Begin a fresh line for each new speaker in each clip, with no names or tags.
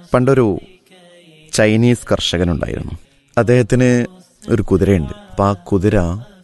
പണ്ടൊരു ചൈനീസ് കർഷകനുണ്ടായിരുന്നു അദ്ദേഹത്തിന് ഒരു കുതിരയുണ്ട് അപ്പം ആ കുതിര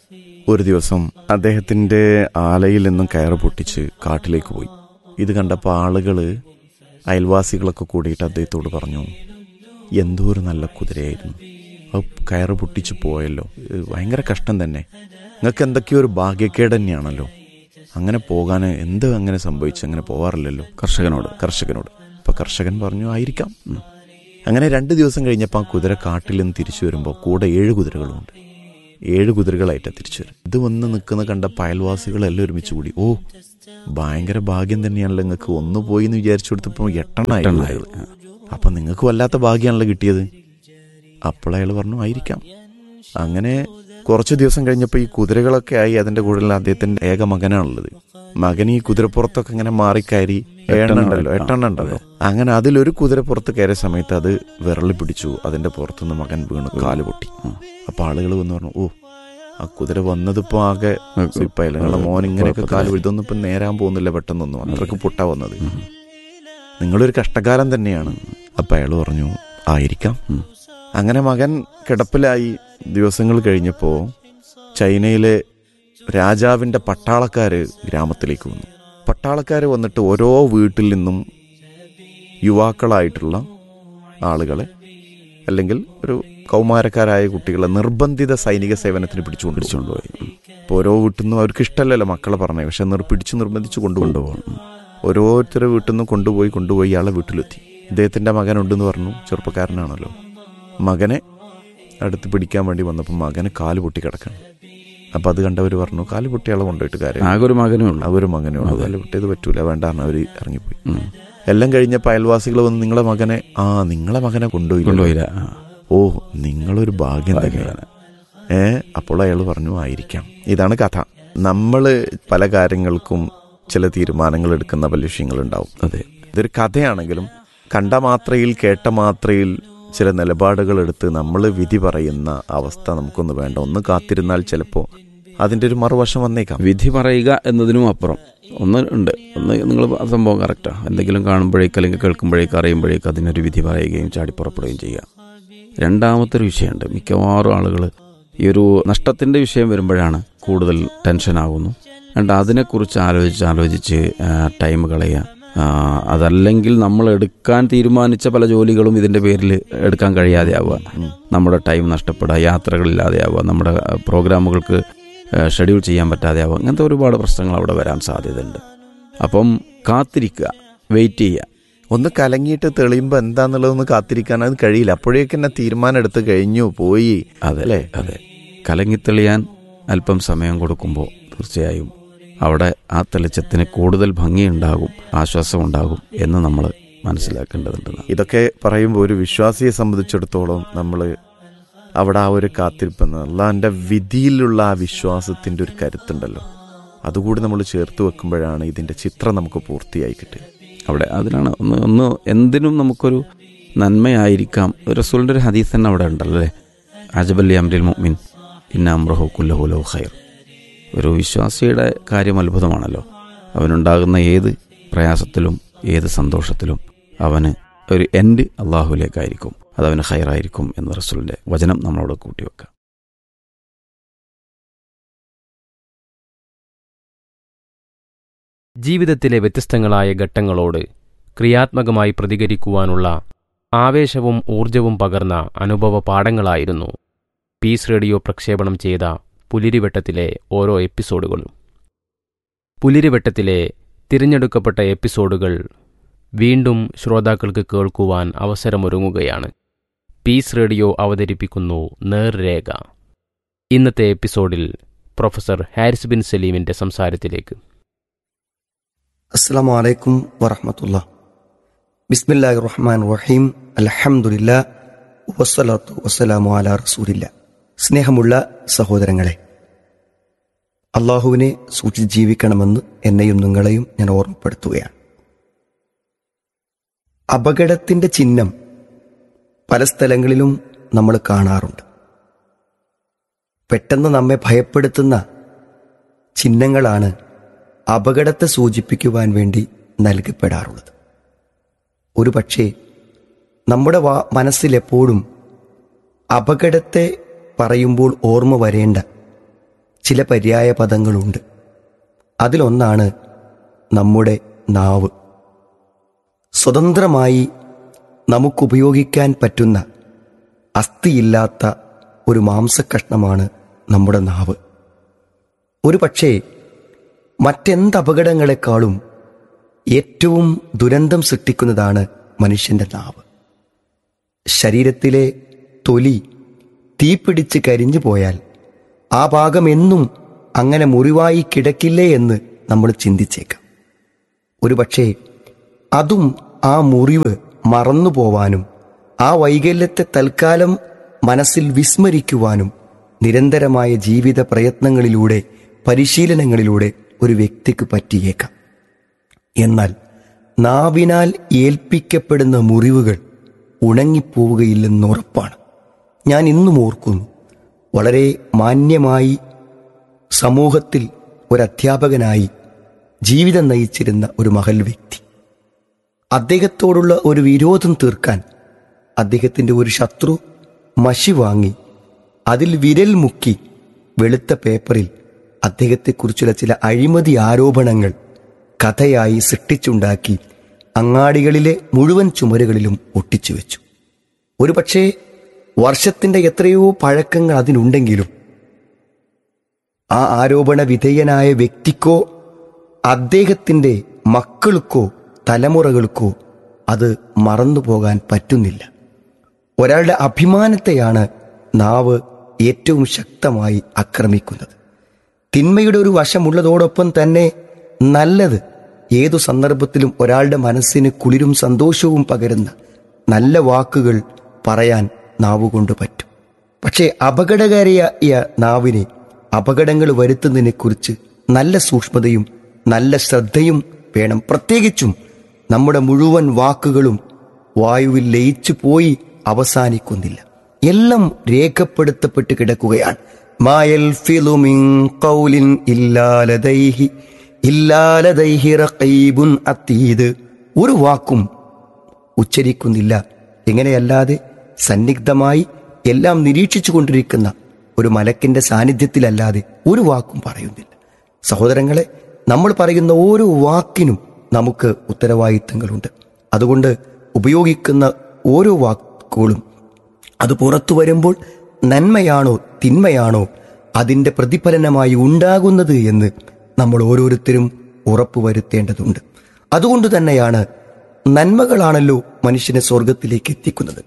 ഒരു ദിവസം അദ്ദേഹത്തിൻ്റെ ആലയിൽ നിന്നും കയറ് പൊട്ടിച്ച് കാട്ടിലേക്ക് പോയി ഇത് കണ്ടപ്പോൾ ആളുകൾ അയൽവാസികളൊക്കെ കൂടിയിട്ട് അദ്ദേഹത്തോട് പറഞ്ഞു എന്തോ ഒരു നല്ല കുതിരയായിരുന്നു അത് കയറ് പൊട്ടിച്ച് പോയല്ലോ ഇത് ഭയങ്കര കഷ്ടം തന്നെ നിങ്ങൾക്ക് എന്തൊക്കെയോ ഒരു ഭാഗ്യക്കേട് തന്നെയാണല്ലോ അങ്ങനെ പോകാൻ എന്ത് അങ്ങനെ സംഭവിച്ചു അങ്ങനെ പോവാറില്ലല്ലോ
കർഷകനോട്
കർഷകനോട് അപ്പൊ കർഷകൻ പറഞ്ഞു ആയിരിക്കാം ഉം. അങ്ങനെ രണ്ട് ദിവസം കഴിഞ്ഞപ്പോൾ ആ കുതിര കാട്ടിൽ നിന്ന് തിരിച്ചു വരുമ്പോൾ കൂടെ ഏഴ് കുതിരകളുമുണ്ട് ഏഴ് കുതിരകളായിട്ടാണ് തിരിച്ചു വരും ഇത് വന്ന് നിൽക്കുന്ന കണ്ട അയൽവാസികളെല്ലാം ഒരുമിച്ച് കൂടി ഓ ഭയങ്കര ഭാഗ്യം തന്നെയാണല്ലോ നിങ്ങൾക്ക് ഒന്ന് പോയി എന്ന് വിചാരിച്ചു കൊടുത്തപ്പോൾ എട്ടെണ്ണായി അപ്പൊ നിങ്ങൾക്ക് വല്ലാത്ത ഭാഗ്യമാണല്ലോ കിട്ടിയത് അപ്പോൾ അയാൾ പറഞ്ഞു ആയിരിക്കാം അങ്ങനെ കുറച്ച് ദിവസം കഴിഞ്ഞപ്പോൾ ഈ കുതിരകളൊക്കെ ആയി അതിന്റെ കൂടെ അദ്ദേഹത്തിന്റെ ഏക മകനാണുള്ളത് മകൻ ഈ കുതിരപ്പുറത്തൊക്കെ ഇങ്ങനെ മാറിക്കയറി എണ്ണം ഉണ്ടല്ലോ എട്ടെണ്ണം ഉണ്ടല്ലോ അങ്ങനെ അതിലൊരു കുതിരപ്പുറത്ത് കയറിയ സമയത്ത് അത് വിരളി പിടിച്ചു അതിന്റെ പുറത്തുനിന്ന് മകൻ വീണു കാല് പൊട്ടി അപ്പൊ ആളുകൾ വന്ന് പറഞ്ഞു ഓ ആ കുതിര വന്നതിപ്പോ ആകെ സ്ലിപ്പായില്ല നിങ്ങളെ മോൻ ഇങ്ങനെയൊക്കെ കാല് ഇതൊന്നും ഇപ്പൊ നേരാൻ പോകുന്നില്ല പെട്ടെന്നൊന്നും അത്രക്ക് പൊട്ടാ വന്നത് നിങ്ങളൊരു കഷ്ടകാലം തന്നെയാണ് അപ്പൊ അയാൾ പറഞ്ഞു ആയിരിക്കാം അങ്ങനെ മകൻ കിടപ്പിലായി ദിവസങ്ങൾ കഴിഞ്ഞപ്പോൾ ചൈനയിലെ രാജാവിന്റെ പട്ടാളക്കാര് ഗ്രാമത്തിലേക്ക് വന്നു പട്ടാളക്കാർ വന്നിട്ട് ഓരോ വീട്ടിൽ നിന്നും യുവാക്കളായിട്ടുള്ള ആളുകളെ അല്ലെങ്കിൽ ഒരു കൗമാരക്കാരായ കുട്ടികളെ നിർബന്ധിത സൈനിക സേവനത്തിന് പിടിച്ചുകൊണ്ട്
പിടിച്ചുകൊണ്ടുപോയി ഉം.
ഇപ്പോൾ ഓരോ വീട്ടിൽ നിന്നും അവർക്ക് ഇഷ്ടമല്ലല്ലോ മക്കളെ പറഞ്ഞത് പക്ഷെ നിർ പിടിച്ച് നിർബന്ധിച്ച് കൊണ്ടുപോകും ഓരോരുത്തരുടെ വീട്ടിൽ നിന്നും കൊണ്ടുപോയി കൊണ്ടുപോയി ഇയാളെ വീട്ടിലെത്തി ഇദ്ദേഹത്തിന്റെ മകനുണ്ടെന്ന് പറഞ്ഞു ചെറുപ്പക്കാരനാണല്ലോ മകനെ അടുത്ത് പിടിക്കാൻ വേണ്ടി വന്നപ്പോൾ മകന് കാല് പൊട്ടി കിടക്കണം അപ്പൊ അത് കണ്ടവർ പറഞ്ഞു കാല് പൊട്ടിയാളെ കൊണ്ടുപോയിട്ട് കാര്യം
ആകെ ഒരു മകനേ ഉള്ളൂ
അവര് മകനെ ഉള്ളൂ കാല് പൊട്ടിയത് പറ്റൂല വേണ്ടാന്ന് അവര് ഇറങ്ങിപ്പോയി
ഉം.
എല്ലാം കഴിഞ്ഞപ്പോൾ അയൽവാസികൾ വന്ന് നിങ്ങളെ മകനെ ആ നിങ്ങളെ മകനെ കൊണ്ടുപോയി
കൊണ്ടുപോയില്ല ആ.
ഓ നിങ്ങളൊരു ഭാഗ്യം തന്നെയാണ് ഏ അപ്പോൾ അയാൾ പറഞ്ഞു ആയിരിക്കാം ഇതാണ് കഥ നമ്മൾ പല കാര്യങ്ങൾക്കും ചില തീരുമാനങ്ങൾ എടുക്കുന്ന പല വിഷയങ്ങളുണ്ടാവും
അതെ
ഇതൊരു കഥയാണെങ്കിലും കണ്ട മാത്രയിൽ കേട്ട മാത്രയിൽ ചില നിലപാടുകൾ എടുത്ത് നമ്മൾ വിധി പറയുന്ന അവസ്ഥ നമുക്കൊന്ന് വേണ്ട ഒന്ന് കാത്തിരുന്നാൽ ചിലപ്പോൾ അതിൻ്റെ ഒരു മറുവശം വന്നേക്കാം
വിധി പറയുക എന്നതിനും അപ്പുറം ഒന്ന് ഉണ്ട് ഒന്ന് നിങ്ങൾ സംഭവം കറക്റ്റാ എന്തെങ്കിലും കാണുമ്പോഴേക്ക് അല്ലെങ്കിൽ കേൾക്കുമ്പോഴേക്ക് അറിയുമ്പോഴേക്ക് അതിനൊരു വിധി പറയുകയും ചാടി പുറപ്പെടുകയും ചെയ്യുക രണ്ടാമത്തെ ഒരു വിഷയമുണ്ട് മിക്കവാറും ആളുകൾ ഈ ഒരു നഷ്ടത്തിന്റെ വിഷയം വരുമ്പോഴാണ് കൂടുതൽ ടെൻഷൻ ആകുന്നു രണ്ട് അതിനെക്കുറിച്ച് ആലോചിച്ച് ആലോചിച്ച് ആ, ടൈം കളയുക ആ, അതല്ലെങ്കിൽ നമ്മൾ എടുക്കാൻ തീരുമാനിച്ച പല ജോലികളും ഇതിന്റെ പേരിൽ എടുക്കാൻ കഴിയാതെ ആവുക നമ്മുടെ ടൈം നഷ്ടപ്പെടുക യാത്രകളില്ലാതെ ആവുക നമ്മുടെ ആ, പ്രോഗ്രാമുകൾക്ക് ഷെഡ്യൂൾ ചെയ്യാൻ പറ്റാതെ ആവുക അങ്ങനത്തെ ഒരുപാട് പ്രശ്നങ്ങൾ അവിടെ വരാൻ സാധ്യതയുണ്ട് അപ്പം കാത്തിരിക്കുക വെയിറ്റ് ചെയ്യുക
ഒന്ന് കലങ്ങിയിട്ട് തെളിയുമ്പോൾ എന്താന്നുള്ളതൊന്ന് കാത്തിരിക്കാൻ അത് കഴിയില്ല അപ്പോഴേക്ക് തന്നെ തീരുമാനം എടുത്ത് കഴിഞ്ഞു പോയി
അതെ
അല്ലേ?
അതെ കലങ്ങിത്തെളിയാൻ അല്പം സമയം കൊടുക്കുമ്പോൾ തീർച്ചയായും അവിടെ ആ തെളിച്ചത്തിന് കൂടുതൽ ഭംഗിയുണ്ടാകും ആശ്വാസമുണ്ടാകും എന്ന് നമ്മൾ മനസ്സിലാക്കേണ്ടതുണ്ട്
ഇതൊക്കെ പറയുമ്പോൾ ഒരു വിശ്വാസിയെ സംബന്ധിച്ചിടത്തോളം നമ്മൾ അവിടെ ആ ഒരു കാത്തിരിപ്പെന്ന് അള്ളാഹിൻ്റെ വിധിയിലുള്ള ആ വിശ്വാസത്തിൻ്റെ ഒരു കരുത്തുണ്ടല്ലോ അതുകൂടി നമ്മൾ ചേർത്ത് വെക്കുമ്പോഴാണ് ഇതിൻ്റെ ചിത്രം നമുക്ക് പൂർത്തിയായി കിട്ടുക
അവിടെ അതിനാണ് ഒന്ന് ഒന്ന് എന്തിനും നമുക്കൊരു നന്മയായിരിക്കാം റസൂലിൻ്റെ ഒരു ഹദീസ് തന്നെ അവിടെ ഉണ്ടല്ലോ അല്ലേ അജബല്ലി അമ്രിൽ മുഅ്മിൻ ഇന്ന അമ്രഹു കുല്ലഹുലോ ഖൈർ ഒരു വിശ്വാസിയുടെ കാര്യം അത്ഭുതമാണല്ലോ അവനുണ്ടാകുന്ന ഏത് പ്രയാസത്തിലും ഏത് സന്തോഷത്തിലും അവന് ഒരു എൻഡ് അള്ളാഹുലേക്കായിരിക്കും അത് അവന് ഖൈറായിരിക്കും എന്ന റസൂലിൻ്റെ വചനം നമ്മളോട് കൂട്ടിവെക്കാം
ജീവിതത്തിലെ വ്യത്യസ്തങ്ങളായ ഘട്ടങ്ങളോട് ക്രിയാത്മകമായി പ്രതികരിക്കുവാനുള്ള ആവേശവും ഊർജവും പകർന്ന അനുഭവ പാഠങ്ങളായിരുന്നു പീസ് റേഡിയോ പ്രക്ഷേപണം ചെയ്ത പുലിരിവട്ടത്തിലെ ഓരോ എപ്പിസോഡുകളും പുലിരിവട്ടത്തിലെ തിരഞ്ഞെടുക്കപ്പെട്ട എപ്പിസോഡുകൾ വീണ്ടും ശ്രോതാക്കൾക്ക് കേൾക്കുവാൻ അവസരമൊരുങ്ങുകയാണ് പീസ് റേഡിയോ അവതരിപ്പിക്കുന്നു നേർരേഖ ഇന്നത്തെ എപ്പിസോഡിൽ പ്രൊഫസർ ഹാരിസ് ബിൻ സലീമിന്റെ സംസാരത്തിലേക്ക്
അസ്സാം വലൈക്കും വറഹമത്തുള്ള ബിസ്മില്ലാഹി റഹ്മാൻ റഹീം അലഹമുല്ല വസ്സലാത്തു വസ്സലാമു അല റസൂലില്ല സ്നേഹമുള്ള സഹോദരങ്ങളെ അള്ളാഹുവിനെ സൂക്ഷിച്ച് ജീവിക്കണമെന്ന് എന്നെയും നിങ്ങളെയും ഞാൻ ഓർമ്മപ്പെടുത്തുകയാണ് അപകടത്തിന്റെ ചിഹ്നം പല സ്ഥലങ്ങളിലും നമ്മൾ കാണാറുണ്ട് പെട്ടെന്ന് നമ്മെ ഭയപ്പെടുത്തുന്ന ചിഹ്നങ്ങളാണ് അപകടത്തെ സൂചിപ്പിക്കുവാൻ വേണ്ടി നൽകപ്പെടാറുള്ളത് ഒരു പക്ഷേ നമ്മുടെ വാ മനസ്സിലെപ്പോഴും അപകടത്തെ പറയുമ്പോൾ ഓർമ്മ വരേണ്ട ചില പര്യായ പദങ്ങളുണ്ട് അതിലൊന്നാണ് നമ്മുടെ നാവ് സ്വതന്ത്രമായി നമുക്കുപയോഗിക്കാൻ പറ്റുന്ന അസ്ഥിയില്ലാത്ത ഒരു മാംസക്കഷ്ണമാണ് നമ്മുടെ നാവ് ഒരു പക്ഷേ മറ്റെന്ത് അപകടങ്ങളെക്കാളും ഏറ്റവും ദുരന്തം സൃഷ്ടിക്കുന്നതാണ് മനുഷ്യന്റെ നാവ് ശരീരത്തിലെ തൊലി തീപിടിച്ച് കരിഞ്ഞു പോയാൽ ആ ഭാഗം എന്നും അങ്ങനെ മുറിവായി കിടക്കില്ലേ എന്ന് നമ്മൾ ചിന്തിച്ചേക്കാം ഒരുപക്ഷെ അതും ആ മുറിവ് മറന്നു പോവാനും ആ വൈകല്യത്തെ തൽക്കാലം മനസ്സിൽ വിസ്മരിക്കുവാനും നിരന്തരമായ ജീവിത പ്രയത്നങ്ങളിലൂടെ പരിശീലനങ്ങളിലൂടെ ഒരു വ്യക്തിക്ക് പറ്റിയേക്കാം എന്നാൽ നാവിനാൽ ഏൽപ്പിക്കപ്പെടുന്ന മുറിവുകൾ ഉണങ്ങിപ്പോവുകയില്ലെന്നുറപ്പാണ് ഞാൻ ഇന്നും ഓർക്കുന്നു വളരെ മാന്യമായി സമൂഹത്തിൽ ഒരു അധ്യാപകനായി ജീവിതം നയിച്ചിരുന്ന ഒരു മഹൽ വ്യക്തി അദ്ദേഹത്തോടുള്ള ഒരു വിരോധം തീർക്കാൻ അദ്ദേഹത്തിൻ്റെ ഒരു ശത്രു മഷി വാങ്ങി അതിൽ വിരൽ മുക്കി വെളുത്ത പേപ്പറിൽ അദ്ദേഹത്തെക്കുറിച്ചുള്ള ചില അഴിമതി ആരോപണങ്ങൾ കഥയായി സൃഷ്ടിച്ചുണ്ടാക്കി അങ്ങാടികളിലെ മുഴുവൻ ചുമരുകളിലും ഒട്ടിച്ചു വെച്ചു ഒരുപക്ഷേ വർഷത്തിന്റെ എത്രയോ പഴക്കങ്ങൾ അതിനുണ്ടെങ്കിലും ആ ആരോപണ വിധേയനായ വ്യക്തിക്കോ അദ്ദേഹത്തിന്റെ മക്കൾക്കോ തലമുറകൾക്കോ അത് മറന്നുപോകാൻ പറ്റുന്നില്ല ഒരാളുടെ അഭിമാനത്തെയാണ് നാവ് ഏറ്റവും ശക്തമായി ആക്രമിക്കുന്നത് തിന്മയുടെ ഒരു വശമുള്ളതോടൊപ്പം തന്നെ നല്ലത് ഏതു സന്ദർഭത്തിലും ഒരാളുടെ മനസ്സിന് കുളിരും സന്തോഷവും പകരുന്ന നല്ല വാക്കുകൾ പറയാൻ നാവുകൊണ്ട് പറ്റും പക്ഷേ അപകടകാരിയായ നാവിനെ അപകടങ്ങൾ വരുത്തുന്നതിനെക്കുറിച്ച് നല്ല സൂക്ഷ്മതയും നല്ല ശ്രദ്ധയും വേണം പ്രത്യേകിച്ചും നമ്മുടെ മുഴുവൻ വാക്കുകളും വായുവിൽ ലയിച്ചു പോയി അവസാനിക്കുന്നില്ല എല്ലാം രേഖപ്പെടുത്തപ്പെട്ട് കിടക്കുകയാണ് മായൽ ഫിലുമിൻ കൗലിൻ ഇല്ലാലതൈഹി ഇല്ലാലതൈഹി റഖീബുൻ അതീദ് ഒരു വാക്കും ഉച്ചരിക്കുന്നില്ല എങ്ങനെയല്ലാതെ സന്നിഗ്ധമായി എല്ലാം നിരീക്ഷിച്ചു കൊണ്ടിരിക്കുന്ന ഒരു മലക്കിന്റെ സാന്നിധ്യത്തിലല്ലാതെ ഒരു വാക്കും പറയുന്നില്ല സഹോദരങ്ങളെ നമ്മൾ പറയുന്ന ഓരോ വാക്കിനും നമുക്ക് ഉത്തരവാദിത്തങ്ങളുണ്ട് അതുകൊണ്ട് ഉപയോഗിക്കുന്ന ഓരോ വാക്കുകളും അത് പുറത്തു വരുമ്പോൾ നന്മയാണോ തിന്മയാണോ അതിൻ്റെ പ്രതിഫലനമായി ഉണ്ടാകുന്നത് എന്ന് നമ്മൾ ഓരോരുത്തരും ഉറപ്പുവരുത്തേണ്ടതുണ്ട് അതുകൊണ്ട് തന്നെയാണ് നന്മകളാണല്ലോ മനുഷ്യനെ സ്വർഗത്തിലേക്ക് എത്തിക്കുന്നത്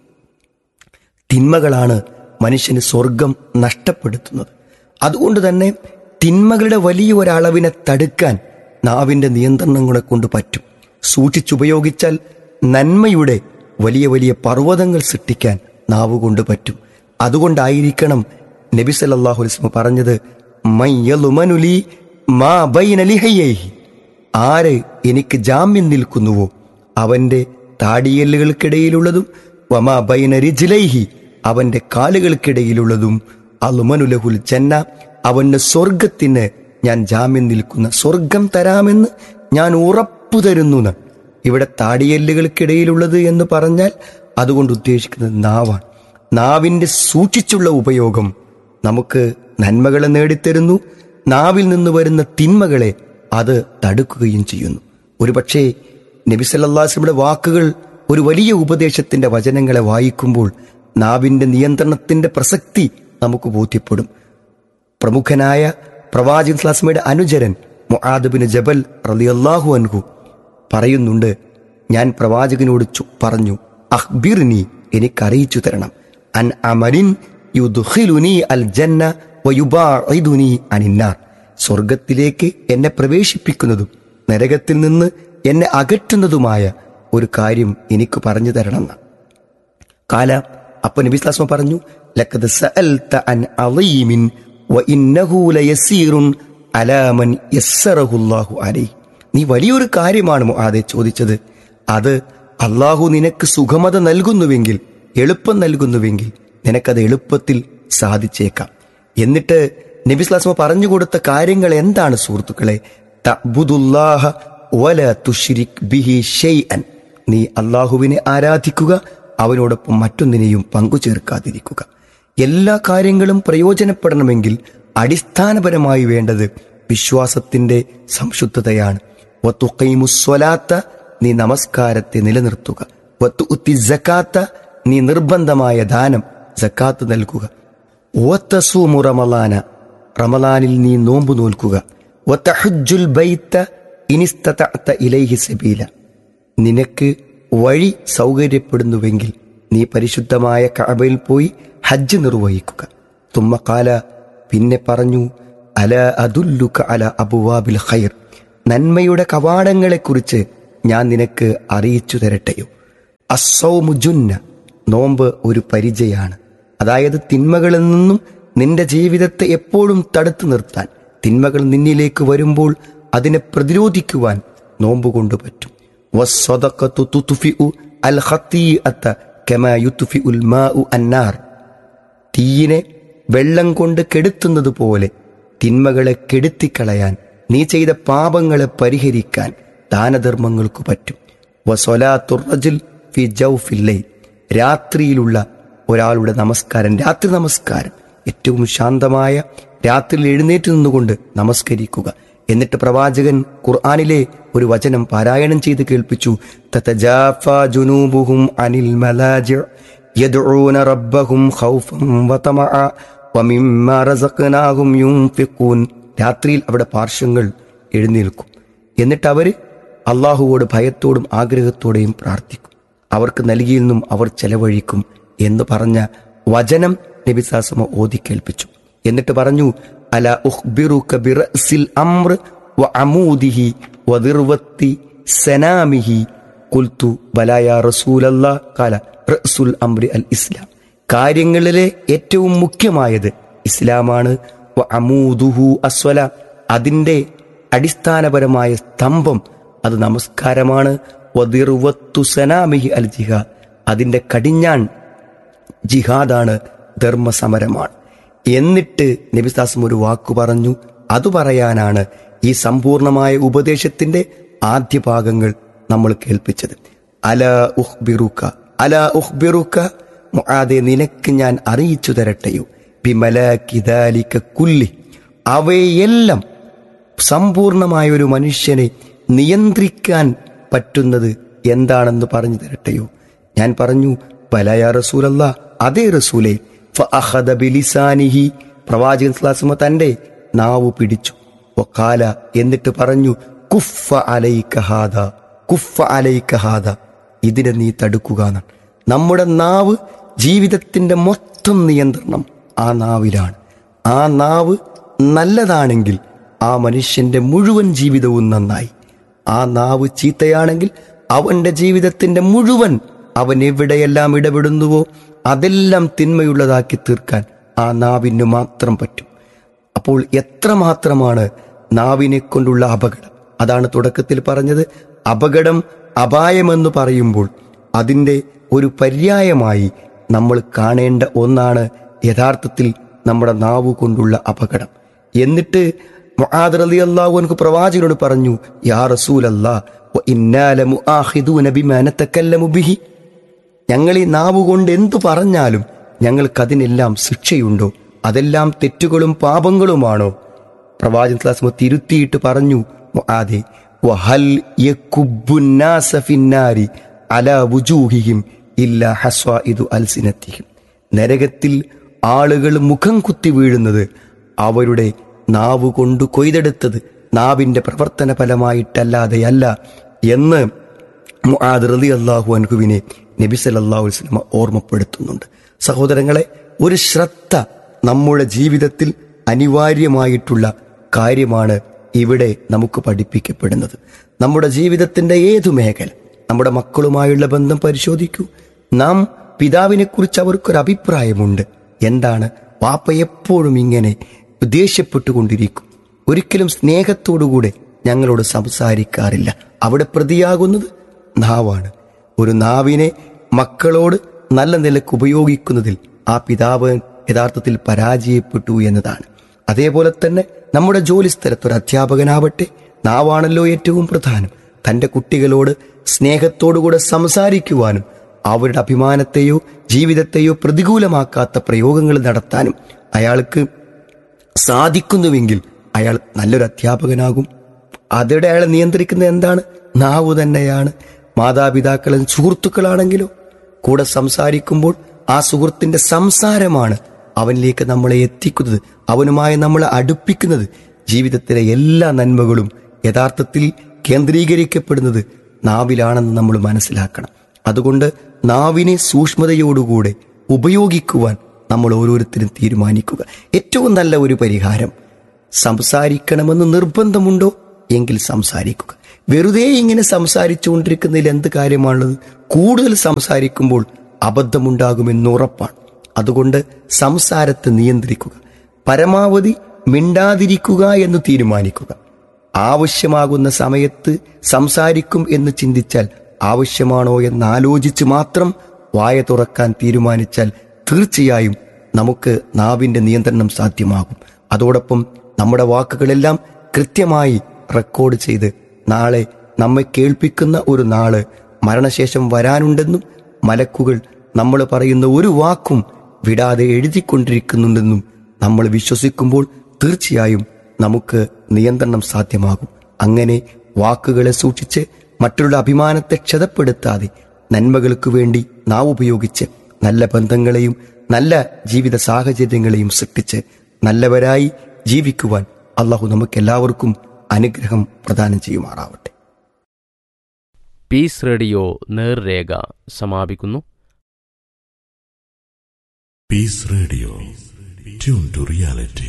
തിന്മകളാണ് മനുഷ്യന് സ്വർഗം നഷ്ടപ്പെടുത്തുന്നത് അതുകൊണ്ട് തന്നെ തിന്മകളുടെ വലിയ ഒരളവിനെ തടുക്കാൻ നാവിന്റെ നിയന്ത്രണങ്ങളെ കൊണ്ട് പറ്റും സൂക്ഷിച്ചുപയോഗിച്ചാൽ നന്മയുടെ വലിയ വലിയ പർവ്വതങ്ങൾ സൃഷ്ടിക്കാൻ നാവ് കൊണ്ട് പറ്റും അതുകൊണ്ടായിരിക്കണം നബി സല്ലല്ലാഹു അലൈഹി വസല്ലം പറഞ്ഞത് മയ്യലുമനുലി മാ ബൈന ലിഹയ്യൈഹി ആര് എനിക്ക് ജാമ്യം നിൽക്കുന്നുവോ അവന്റെ താടിയല്ലുകൾക്കിടയിലുള്ളതും വമാ ബൈന റിജ്ലൈഹി അവന്റെ കാലുകൾക്കിടയിലുള്ളതും അലുമനുലഹുൽ ജന്ന അവന്റെ സ്വർഗത്തിന് ഞാൻ ജാമ്യം നിൽക്കുന്ന സ്വർഗം തരാമെന്ന് ഞാൻ ഉറപ്പു തരുന്നു എന്ന്. ഇവിടെ താടിയല്ലുകൾക്കിടയിലുള്ളത് എന്ന് പറഞ്ഞാൽ അതുകൊണ്ട് ഉദ്ദേശിക്കുന്നത് നാവാണ് നാവിന്റെ സൂക്ഷിച്ചുള്ള ഉപയോഗം നമുക്ക് നന്മകളെ നേടിത്തരുന്നു നാവിൽ നിന്ന് വരുന്ന തിന്മകളെ അത് തടുക്കുകയും ചെയ്യുന്നു ഒരുപക്ഷേ നബി സല്ലാസ്ലമിയുടെ വാക്കുകൾ ഒരു വലിയ ഉപദേശത്തിന്റെ വചനങ്ങളെ വായിക്കുമ്പോൾ നാവിന്റെ നിയന്ത്രണത്തിന്റെ പ്രസക്തി നമുക്ക് ബോധ്യപ്പെടും പ്രമുഖനായ പ്രവാചകൻ സ്ലാസ്മയുടെ അനുചരൻ മുആദബിന് ജബൽ റളിയല്ലാഹു അൻഹു പറയുന്നുണ്ട് ഞാൻ പ്രവാചകനോട് ചു- പറഞ്ഞു അഹ്ബിർനി എനിക്കറിയിച്ചു തരണം അൻ അമരിൻ യുദ്ഖിലുനി അൽ ജന്ന വയുബാഇദുനി അനിന്നാർ സ്വർഗത്തിലേക്ക് എന്നെ പ്രവേശിപ്പിക്കുന്നതും നരകത്തിൽ നിന്ന് എന്നെ അകറ്റുന്നതുമായ ഒരു കാര്യം എനിക്ക് പറഞ്ഞു തരണം എന്ന് കാല അപ്പൊ നബി സ്ലാസ്മ പറഞ്ഞു ലക്കത് സഅൽത അൻ അളീമിൻ വ ഇന്നഹു ലയസീറുൻ അലാ മൻ യസ്സറഹുല്ലാഹു അലൈഹി നീ വലിയൊരു കാര്യമാണ് മുആദെ ചോദിച്ചത് അത് അള്ളാഹു നിനക്ക് സുഖമത നൽകുന്നുവെങ്കിൽ എളുപ്പം നൽകുന്നുവെങ്കിൽ നിനക്കത് എളുപ്പത്തിൽ സാധിച്ചേക്കാം എന്നിട്ട് നബി സ്ലാസ്മ പറഞ്ഞു കൊടുത്ത കാര്യങ്ങൾ എന്താണ് സുഹൃത്തുക്കളെ തഅ്ബുദുല്ലാഹ വല തുശ്രിക് ബിഹി ഷൈഅൻ നീ അള്ളാഹുവിനെ ആരാധിക്കുക അവനോടൊപ്പം മറ്റൊന്നിനെയും പങ്കുചേർക്കാതിരിക്കുക എല്ലാ കാര്യങ്ങളും പ്രയോജനപ്പെടണമെങ്കിൽ അടിസ്ഥാനപരമായി വേണ്ടത് വിശ്വാസത്തിന്റെ സംശുദ്ധതയാണ് വത്തുക്കൈമുസ്വലാത്ത നീ നമസ്കാരത്തെ നിലനിർത്തുക വത്തു ഉത്തി ജക്കാത്ത നീ നിർബന്ധമായ ദാനം ജക്കാത്ത് നൽകുക വത്തസൂമു റമലാന റമലാനിൽ നീ നോമ്പു നോൽക്കുക വത്തഹുജുൽ ബൈത്ത ഇനിസ്തത ഇലൈഹി സബീല നിനക്ക് വഴി സൗകര്യപ്പെടുന്നുവെങ്കിൽ നീ പരിശുദ്ധമായ കഅബയിൽ പോയി ഹജ്ജ് നിർവഹിക്കുക തുമ്മക്കാല പിന്നെ പറഞ്ഞു അല അതുല്ലുക അല അബുവാബിൽ ഖൈർ നന്മയുടെ കവാടങ്ങളെക്കുറിച്ച് ഞാൻ നിനക്ക് അറിയിച്ചു തരട്ടെയോ അസൗമു ജുന്ന നോമ്പ് ഒരു പരിചയാണ് അതായത് തിന്മകളിൽ നിന്നും നിന്റെ ജീവിതത്തെ എപ്പോഴും തടുത്തു നിർത്താൻ തിന്മകൾ നിന്നിലേക്ക് വരുമ്പോൾ അതിനെ പ്രതിരോധിക്കുവാൻ നോമ്പ് കൊണ്ട് പറ്റും വസ്സദഖത്തു തുത്ഫിഉ അൽ ഖത്തീഅത്ത കമാ യുത്ഫിഉൽ മാഉ അന്നാർ തീയിനെ വെള്ളം കൊണ്ട് കെടുത്തുന്നത് പോലെ തിന്മകളെ കെടുത്തിക്കളയാൻ നീ ചെയ്ത പാപങ്ങളെ പരിഹരിക്കാൻ ദാനധർമ്മങ്ങൾക്ക് പറ്റും വസൊലാത്തുറജിൽ ഫി ജൗഫില്ലൈ രാത്രിയിലുള്ള ഒരാളുടെ നമസ്കാരം രാത്രി നമസ്കാരം ഏറ്റവും ശാന്തമായ രാത്രിയിൽ എഴുന്നേറ്റ് നിന്നുകൊണ്ട് നമസ്കരിക്കുക എന്നിട്ട് പ്രവാചകൻ ഖുർആനിലെ ഒരു വചനം പാരായണം ചെയ്ത് കേൾപ്പിച്ചു തതജാഫാ ജുനൂബുഹും അനിൽ മലാജി യദ്ഊന റബ്ബഹും ഖൗഫൻ വതമഅ വമിമ്മാ റസഖ്നാഹും യുൻഫിഖൂൻ രാത്രിയിൽ അവിടെ പാർശ്വങ്ങൾ എഴുന്നേൽക്കും എന്നിട്ട് അവര് അള്ളാഹുവോട് ഭയത്തോടും ആഗ്രഹത്തോടെയും പ്രാർത്ഥിക്കും അവർക്ക് നൽകിയിൽ നിന്നും അവർ ചെലവഴിക്കും എന്ന് പറഞ്ഞ വചനം നബിസാസമ ഓതി കേൾപ്പിച്ചു എന്നിട്ട് പറഞ്ഞു അല ഉഖ്ബിറുക ബിറസിൽ അംർ വ അമൂദിഹി വദിർവത്തി സനാമിഹി കുൽത്തു ബലായ റസൂലല്ലാ കാല റസുൽ അംറി അൽ ഇസ്ലാം കാര്യങ്ങളിലെ ഏറ്റവും മുഖ്യമായത് ഇസ്ലാമാണ് വ അമൂദുഹു അസ്വല അതിന്റെ അടിസ്ഥാനപരമായ സ്തംഭം അത് നമസ്കാരമാണ് വദിർവത്തു സനാമിഹി അൽ ജിഹാദ് അതിന്റെ കടിഞ്ഞാൺ ജിഹാദാണ് ധർമ്മസമരമാണ് എന്നിട്ട് നബിസാസം ഒരു വാക്കു പറഞ്ഞു അത് പറയാനാണ് ഈ സമ്പൂർണമായ ഉപദേശത്തിന്റെ ആദ്യ ഭാഗങ്ങൾ നമ്മൾ കേൾപ്പിച്ചത് അല ഉഹ്ബിറുക്ക അല ഉഹ്ബിറുക്ക മുആദെ നിനക്ക് ഞാൻ അറിയിച്ചു തരട്ടെയോ ബിമലാക്കിദാലിക കുല്ലി അവയെല്ലാം സമ്പൂർണമായ ഒരു മനുഷ്യനെ നിയന്ത്രിക്കാൻ പറ്റുന്നത് എന്താണെന്ന് പറഞ്ഞു തരട്ടെയോ ഞാൻ പറഞ്ഞു ബലയ റസൂലല്ല അതേ റസൂലെ ഫഅഖദ ബിലിസാനിഹി പ്രവാചകൻ സ്വലാസ്മ തന്റെ നാവ് പിടിച്ചു വക്കാല എന്നിട്ട് പറഞ്ഞു കുഫ അലൈക്കഹാദ കുഫ അലൈക്കഹാദ ഇതിനെ നീ തടുക്കുക എന്നാണ് നമ്മുടെ നാവ് ജീവിതത്തിന്റെ മൊത്തം നിയന്ത്രണം ആ നാവിലാണ് ആ നാവ് നല്ലതാണെങ്കിൽ ആ മനുഷ്യന്റെ മുഴുവൻ ജീവിതവും നന്നായി ആ നാവ് ചീത്തയാണെങ്കിൽ അവന്റെ ജീവിതത്തിന്റെ മുഴുവൻ അവൻ എവിടെയെല്ലാം ഇടപെടുന്നുവോ അതെല്ലാം തിന്മയുള്ളതാക്കി തീർക്കാൻ ആ നാവിന് മാത്രം പറ്റും അപ്പോൾ എത്രമാത്രമാണ് നാവിനെ കൊണ്ടുള്ള അപകടം അതാണ് തുടക്കത്തിൽ പറഞ്ഞത് അപകടം അപായമെന്ന് പറയുമ്പോൾ അതിൻ്റെ ഒരു പര്യായമായി നമ്മൾ കാണേണ്ട ഒന്നാണ് യഥാർത്ഥത്തിൽ നമ്മുടെ നാവ് കൊണ്ടുള്ള അപകടം എന്നിട്ട് മുആദ് റളിയല്ലാഹു അൻഹു പ്രവാചകനോട് പറഞ്ഞു യാ റസൂലല്ലാ വ ഇന്നാ ലമുആഖിദൂന ബിമാ നതകല്ലമു ബിഹി ഞങ്ങൾ ഈ നാവ് കൊണ്ട് എന്തു പറഞ്ഞാലും ഞങ്ങൾക്കതിനെല്ലാം ശിക്ഷയുണ്ടോ അതെല്ലാം തെറ്റുകളും പാപങ്ങളുമാണോ പ്രവാചകൻ സ്ലാസ്മ തിരുത്തിയിട്ട് പറഞ്ഞു മുആദെ വഹൽ യകുബ്ബുന്നാസ ഫിന്നാരി അലാ വുജൂഹിഹിം ഇല്ലാ ഹസ്വാഇദു അൽസിനത്തിഹിം നരകത്തിൽ ആളുകൾ മുഖം കുത്തി വീഴുന്നത് അവരുടെ നാവ് കൊണ്ട് കൊയ്തെടുത്തത് നാവിന്റെ പ്രവർത്തന ഫലമായിട്ടല്ലാതെയല്ല എന്ന് മുആദ് റളി അള്ളാഹു അൻഹുവിനെ നബി സല്ലല്ലാഹു അലൈഹി വസല്ലമ ഓർമ്മപ്പെടുത്തുന്നുണ്ട് സഹോദരങ്ങളെ ഒരു ശ്രദ്ധ നമ്മുടെ ജീവിതത്തിൽ അനിവാര്യമായിട്ടുള്ള കാര്യമാണ് ഇവിടെ നമുക്ക് പഠിപ്പിക്കപ്പെടുന്നത് നമ്മുടെ ജീവിതത്തിന്റെ ഏതു മേഖല നമ്മുടെ മക്കളുമായുള്ള ബന്ധം പരിശോധിക്കൂ നാം പിതാവിനെക്കുറിച്ച് അവർക്കൊരു അഭിപ്രായമുണ്ട് എന്താണ് വാപ്പ എപ്പോഴും ഇങ്ങനെ ദേഷ്യപ്പെട്ടുകൊണ്ടിരിക്കും ഒരിക്കലും സ്നേഹത്തോടുകൂടെ ഞങ്ങളോട് സംസാരിക്കാറില്ല അവിടെ പ്രതിയാകുന്നത് നാവാണ് ഒരു നാവിനെ മക്കളോട് നല്ല നിലക്ക് ഉപയോഗിക്കുന്നതിൽ ആ പിതാവ് യഥാർത്ഥത്തിൽ പരാജയപ്പെട്ടു എന്നതാണ് അതേപോലെ തന്നെ നമ്മുടെ ജോലി സ്ഥലത്ത് ഒരു അധ്യാപകനാവട്ടെ നാവാണല്ലോ ഏറ്റവും പ്രധാനം തന്റെ കുട്ടികളോട് സ്നേഹത്തോടുകൂടെ സംസാരിക്കുവാനും അവരുടെ അഭിമാനത്തെയോ ജീവിതത്തെയോ പ്രതികൂലമാക്കാത്ത പ്രയോഗങ്ങൾ നടത്താനും അയാൾക്ക് സാധിക്കുന്നുവെങ്കിൽ അയാൾ നല്ലൊരു അധ്യാപകനാകും അതിടെ അയാളെ നിയന്ത്രിക്കുന്നത് എന്താണ് നാവ് തന്നെയാണ് മാതാപിതാക്കളും സുഹൃത്തുക്കളാണെങ്കിലോ കൂടെ സംസാരിക്കുമ്പോൾ ആ സുഹൃത്തിന്റെ സംസാരമാണ് അവനിലേക്ക് നമ്മളെ എത്തിക്കുന്നത് അവനുമായി നമ്മളെ അടുപ്പിക്കുന്നത് ജീവിതത്തിലെ എല്ലാ നന്മകളും യഥാർത്ഥത്തിൽ കേന്ദ്രീകരിക്കപ്പെടുന്നത് നാവിലാണെന്ന് നമ്മൾ മനസ്സിലാക്കണം അതുകൊണ്ട് നാവിനെ സൂക്ഷ്മതയോടുകൂടെ ഉപയോഗിക്കുവാൻ നമ്മൾ ഓരോരുത്തരും തീരുമാനിക്കുക ഏറ്റവും നല്ല ഒരു പരിഹാരം സംസാരിക്കണമെന്ന് നിർബന്ധമുണ്ടോ എങ്കിൽ സംസാരിക്കുക വെറുതെ ഇങ്ങനെ സംസാരിച്ചുകൊണ്ടിരിക്കുന്നതിൽ എന്ത് കാര്യമാണുള്ളത് കൂടുതൽ സംസാരിക്കുമ്പോൾ അബദ്ധമുണ്ടാകുമെന്ന് ഉറപ്പാണ് അതുകൊണ്ട് സംസാരത്തെ നിയന്ത്രിക്കുക പരമാവധി മിണ്ടാതിരിക്കുക എന്ന് തീരുമാനിക്കുക ആവശ്യമാകുന്ന സമയത്ത് സംസാരിക്കും എന്ന് ചിന്തിച്ചാൽ ആവശ്യമാണോ എന്ന് ആലോചിച്ച് മാത്രം വായ തുറക്കാൻ തീരുമാനിച്ചാൽ തീർച്ചയായും നമുക്ക് നാവിന്റെ നിയന്ത്രണം സാധ്യമാകും അതോടൊപ്പം നമ്മുടെ വാക്കുകളെല്ലാം കൃത്യമായി റെക്കോർഡ് ചെയ്ത് നാളെ നമ്മെ കേൾപ്പിക്കുന്ന ഒരു നാള് മരണശേഷം വരാനുണ്ടെന്നും മലക്കുകൾ നമ്മൾ പറയുന്ന ഒരു വാക്കും വിടാതെ എഴുതിക്കൊണ്ടിരിക്കുന്നുണ്ടെന്നും നമ്മൾ വിശ്വസിക്കുമ്പോൾ തീർച്ചയായും നമുക്ക് നിയന്ത്രണം സാധ്യമാകും അങ്ങനെ വാക്കുകളെ സൂക്ഷിച്ച് മറ്റുള്ള അഭിമാനത്തെ ക്ഷതപ്പെടുത്താതെ നന്മകൾക്ക് വേണ്ടി നാം ഉപയോഗിച്ച് നല്ല ബന്ധങ്ങളെയും നല്ല ജീവിത സാഹചര്യങ്ങളെയും സൃഷ്ടിച്ച് നല്ലവരായി ജീവിക്കുവാൻ അള്ളാഹു നമുക്കെല്ലാവർക്കും അനുഗ്രഹം പ്രദാനം ചെയ്യുമാറാവട്ടെ
പീസ് റേഡിയോ നേർരേഖ സമാപിക്കുന്നു
Peace Radio. Tune to reality.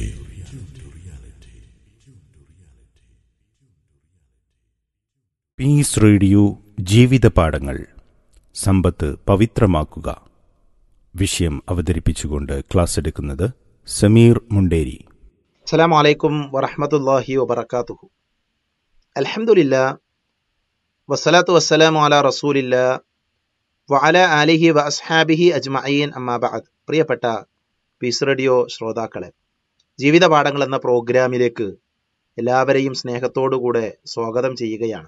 Peace radio ജീവിതപാഠങ്ങൾ സമ്പത്ത് പവിത്രമാക്കുക വിഷയം അവതരിപ്പിച്ചുകൊണ്ട് ക്ലാസ് എടുക്കുന്നത് സമീർ മുണ്ടേരി
അസ്സലാം വലൈക്കും വറഹമത്തല്ലാഹി വബർക്കാത്തുഹു അൽഹംദുലില്ല വസ്സലാത്തു വസ്സലാമു അല റസൂലില്ല വഅല ആലിഹി വ അസ്ഹാബിഹി അജ്മഈൻ അമ്മാ ബഅദ് പ്രിയപ്പെട്ട പീസ് റേഡിയോ ശ്രോതാക്കളെ ജീവിത പാഠങ്ങൾ എന്ന പ്രോഗ്രാമിലേക്ക് എല്ലാവരെയും സ്നേഹത്തോടുകൂടെ സ്വാഗതം ചെയ്യുകയാണ്